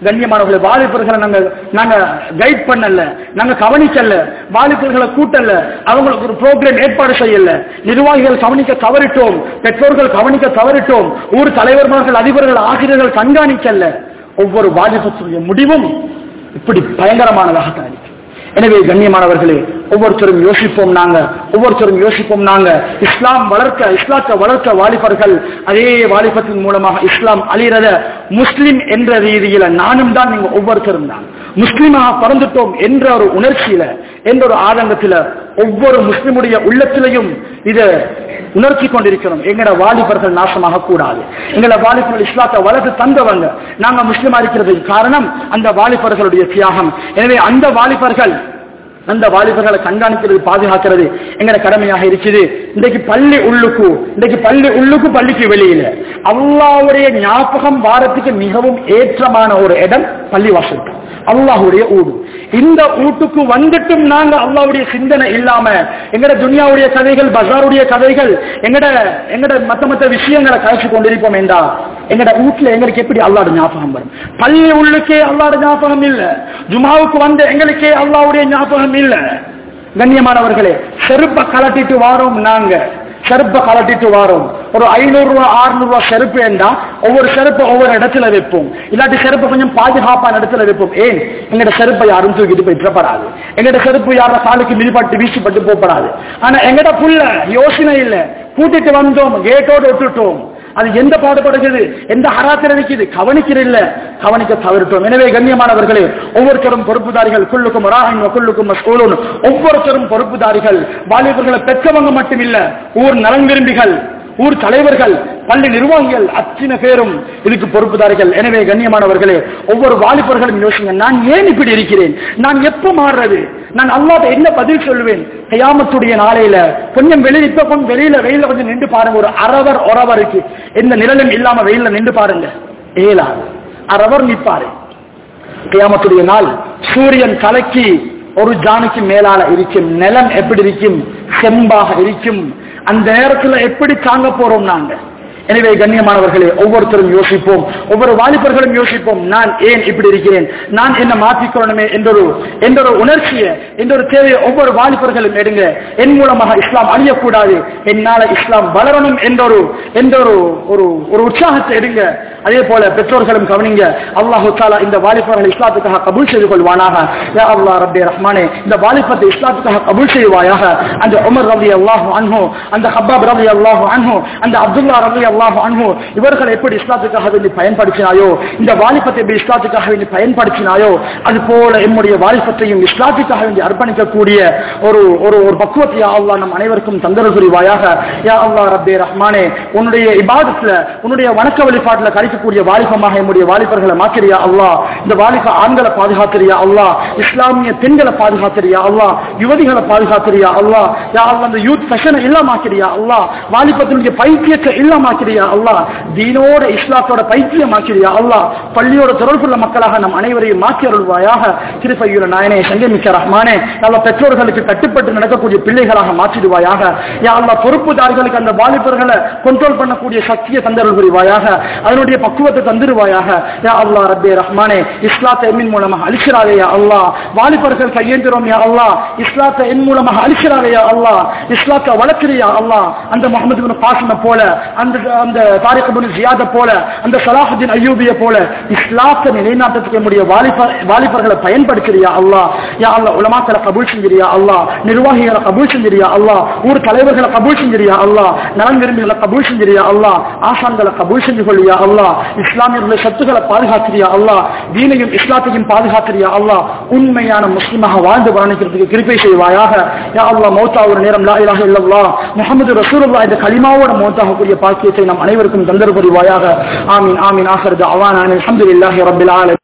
கண்ணியமானவர்களை வாலிபர்களை நாங்க நாங்க கைட் பண்ணல நாங்க கவனிக்கல வாலிபர்களை கூட்டல அவங்களுக்கு ஒரு ப்ரோக்ராம் ஏற்பாடு செய்யல நிர்வாகிகள் கவனிக்க தவறிட்டோம் பெற்றோர்கள் கவனிக்க தவறிட்டோம் ஊர் தலைவர்கள் அதிபர்கள் ஆசிரியர்கள் கண்காணிக்கல ஒவ்வொரு வாலிபத்துடைய முடிவும் இப்படி பயங்கரமானதாகத்தான் இருக்கு எனவே கண்ணியமானவர்களே ஒவ்வொருத்தரும் யோசிப்போம் நாங்க ஒவ்வொருத்தரும் யோசிப்போம் நாங்க இஸ்லாம் வளர்க்க இஸ்லாத்தை வளர்க்க வாலிபர்கள் அதே வாலிபத்தின் மூலமாக இஸ்லாம் அழிறத முஸ்லிம் என்ற ரீதியில நானும் தான் நீங்க ஒவ்வொருத்தரும் தான் முஸ்லிமாக பிறந்துட்டோம் என்ற ஒரு உணர்ச்சியில என்ற ஒரு ஆதங்கத்தில ஒவ்வொரு முஸ்லிமுடைய உள்ளத்திலையும் இதை உணர்ச்சி கொண்டிருக்கிறோம் எங்கட வாலிபர்கள் நாசமாக கூடாது எங்கட வாலிபர்கள் இஸ்லாத்தை வளர்த்து தந்தவங்க நாங்க முஸ்லிமா இருக்கிறதுக்கு காரணம் அந்த வாலிபர்களுடைய தியாகம் எனவே அந்த வாலிபர்கள் அந்த வாலிபர்களை கண்காணிக்கிறது பாதுகாக்கிறது எங்கட கடமையாக இருக்குது இன்றைக்கு பள்ளி உள்ளுக்கு இன்றைக்கு பள்ளி உள்ளுக்கு பள்ளிக்கு வெளியில அல்லாவுடைய ஞாபகம் வாரத்துக்கு மிகவும் ஏற்றமான ஒரு இடம் பள்ளிவாசல் தான் அல்லாஹுடைய ஊடு இந்த ஊட்டுக்கு வந்துட்டும் நாங்க அல்லாவுடைய சிந்தனை இல்லாம எங்கட துனியாவுடைய கதைகள் பஜாருடைய கதைகள் எங்கட எங்கட மத்த மத்த விஷயங்களை கழிச்சு கொண்டிருப்போம் என்றா எங்கட வீட்டுல எங்களுக்கு எப்படி அல்லாட ஞாபகம் வரும் பள்ளி உள்ளுக்கே அல்லாட ஞாபகம் இல்ல ஜுமாவுக்கு வந்த எங்களுக்கே அல்லாவுடைய ஞாபகம் இல்ல கண்ணியமானவர்களே செருப்ப கலட்டிட்டு வாரோம் நாங்க செருப்பை கலட்டிட்டு வாரோம் ஒரு ஐநூறு ரூபா அறுநூறு ரூபா செருப்பு என்றா ஒவ்வொரு செருப்பை ஒவ்வொரு இடத்துல வைப்போம் இல்லாட்டி செருப்பை கொஞ்சம் பாதுகாப்பான இடத்துல வைப்போம் ஏன் எங்கட செருப்பை யாரும் தூக்கிட்டு போய் விட்டுறப்படாது எங்கட செருப்பு யார காலுக்கு மிதிப்பட்டு வீசிப்பட்டு போகப்படாது ஆனா எங்கட புள்ள யோசனை இல்ல கூட்டிட்டு வந்தோம் கேட்டோடு விட்டுட்டோம் அது எந்த பாடுபடுகிறது எந்த ஹராத்தில் இருக்குது கவனிக்கிறதில்ல கவனிக்க தவிர்த்தோம் எனவே கண்ணியமானவர்களே ஒவ்வொருத்தரும் பொறுப்புதாரிகள் குள்ளுக்கும் ராகன் குள்ளுக்கும் மஸ்கூலும் ஒவ்வொருத்தரும் பொறுப்புதாரிகள் வாலிபர்களை பெற்றவங்க மட்டுமில்ல ஊர் நலன் விரும்பிகள் ஊர் தலைவர்கள் பள்ளி நிர்வாகிகள் அத்தனை பேரும் இதுக்கு பொறுப்புதாரிகள் எனவே கண்ணியமானவர்களே ஒவ்வொரு வாலிபர்களும் யோசிங்க நான் ஏன் இப்படி இருக்கிறேன் நான் எப்ப மாறுறது நான் அல்லாத என்ன பதில் சொல்லுவேன் கயாமத்துடைய நாளையில கொஞ்சம் வெளியே இப்ப கொஞ்சம் வெளியில வெயில கொஞ்சம் நின்று பாருங்க ஒரு அரவர் ஒரவருக்கு எந்த நிழலும் இல்லாம வெயில நின்று பாருங்க ஏலாது அரவர் நிற்பாரு கயாமத்துடைய நாள் சூரியன் கலக்கி ஒரு ஜானுக்கு மேலால இருக்கும் நிலம் எப்படி இருக்கும் செம்பாக இருக்கும் அந்த நேரத்துல எப்படி தாங்க போறோம் நாங்க எனவே கண்ணியமானவர்களே ஒவ்வொருத்தரும் யோசிப்போம் ஒவ்வொரு வாலிபர்களும் யோசிப்போம் நான் ஏன் இப்படி இருக்கிறேன் நான் என்ன மாற்றிக்கொள்ளணுமே என்றொரு என்றொரு உணர்ச்சியை என்றொரு தேவையை ஒவ்வொரு வாலிபர்களும் எடுங்க என் மூலமாக இஸ்லாம் அழியக்கூடாது என்னால இஸ்லாம் வளரணும் என்றொரு என்றொரு ஒரு ஒரு உற்சாகத்தை எடுங்க அதே போல பெற்றோர்களும் கவனிங்க அல்லாஹு தாலா இந்த வாலிபர்கள் இஸ்லாத்துக்காக கபூல் செய்து கொள்வானாக யா அல்லாஹ் ரப்பே ரஹ்மானே இந்த வாலிபத்தை இஸ்லாத்துக்காக கபூல் செய்வாயாக அந்த உமர் ரவி அல்லாஹு அன்ஹு அந்த ஹப்பாப் ரவி அல்லாஹு அன்ஹு அந்த அப்துல்லா ரவி அல்லாஹு அன்ஹு இவர்கள் எப்படி இஸ்லாத்துக்காக வேண்டி பயன்படுத்தினாயோ இந்த வாலிபத்தை எப்படி இஸ்லாத்துக்காக வேண்டி பயன்படுத்தினாயோ அது போல என்னுடைய வாலிபத்தையும் இஸ்லாத்துக்காக வேண்டி அர்ப்பணிக்கக்கூடிய ஒரு ஒரு ஒரு பக்குவத்தை யா அல்லாஹ் நம் அனைவருக்கும் தந்தரல் புரிவாயாக யா அல்லாஹ் ரப்பே ரஹ்மானே உன்னுடைய இபாதத்துல உன்னுடைய வணக்க வழிபாட்டுல கழிக்கக்கூடிய வாலிபமாக என்னுடைய வாலிபர்களை மாக்கிறியா அல்லாஹ் இந்த வாலிப ஆண்களை பாதுகாத்திரியா அல்லாஹ் இஸ்லாமிய பெண்களை பாதுகாத்திரியா அல்லாஹ் யுவதிகளை பாதுகாத்திரியா அல்லாஹ் யா அல்லாஹ் அந்த யூத் ஃபெஷனை இல்லாமாக்கிறியா அல்லாஹ் வாலிபத்தினுடைய பைத்தியத்தை இல்லாமாக்கிறியா அல்லாஹ் தீனோட இஸ்லாத்தோட பைத்தியமாக்கிறியா அல்லாஹ் பள்ளியோட தொடர்புள்ள மக்களாக நம் அனைவரையும் மாற்றி அருள்வாயாக திருப்பையூர நாயனே சங்கமிக்க ரஹ்மானே நல்ல பெற்றோர்களுக்கு கட்டுப்பட்டு நடக்கக்கூடிய பிள்ளைகளாக மாற்றிடுவாயாக யா அல்லாஹ் பொறுப்புதாரிகளுக்கு அந்த வாலிபர்களை கண்ட்ரோல் பண்ணக்கூடிய சக்தியை தந்தருள் புரிவாயாக அதனுடைய பக்குவத்தை தந்துருவாயாக யா அல்லாஹ் ரப்பே ரஹ்மானே இஸ்லாத்தை எம்மின் மூலமாக அழிச்சிடாதே யா அல்லாஹ் வாலிபர்கள் கையேந்திரோம் யா அல்லாஹ் இஸ்லாத்தை என் மூலமாக அழிச்சிடாதே யா அல்லாஹ் இஸ்லாத்தை வளர்க்கிறியா அல்லாஹ் அந்த முகமது பின் காசிமை போல அந்த அந்த தாரிக் பின் ஜியாத போல அந்த சலாஹுddin அய்யூபிய போல இஸ்லாத்தை நிலைநாட்டத்துக்கு நம்முடைய வாலிப வாலிபர்களை பயன்படுத்துறியா அல்லாஹ் யா அல்லாஹ் உலமாக்களை கபூல் செஞ்சிரியா அல்லாஹ் நிர்வாகிகளை கபூல் செஞ்சிரியா அல்லாஹ் ஊர் தலைவர்களை கபூல் செஞ்சிரியா அல்லாஹ் நலன் விரும்பிகளை கபூல் செஞ்சிரியா அல்லாஹ் ஆசான்களை கபூல் செஞ்சு கொள்ளியா அல்லாஹ் இஸ்லாமியர்களுடைய சொத்துக்களை பாதுகாக்கிறியா அல்லாஹ் தீனையும் இஸ்லாத்தையும் பாதுகாக்கிறியா அல்லாஹ் உண்மையான முஸ்லிமாக வாழ்ந்து வர்ணிக்கிறதுக்கு கிருப்பை செய்வாயாக யா அல்லாஹ் மௌத்தா ஒரு நேரம் லா இலாஹ இல்லல்லாஹ் முஹம்மது ரசூலுல்லாஹ் இந்த கலிமாவோட மௌத்தாகக்கூடிய பாக்கியத்தை நம் அனைவருக்கும் தந்தர் புரிவாயாக ஆமீன் ஆமீன் ஆஹிர் தஅவானா அல்ஹம்துலில்லாஹி ரப்பில் ஆலமீன்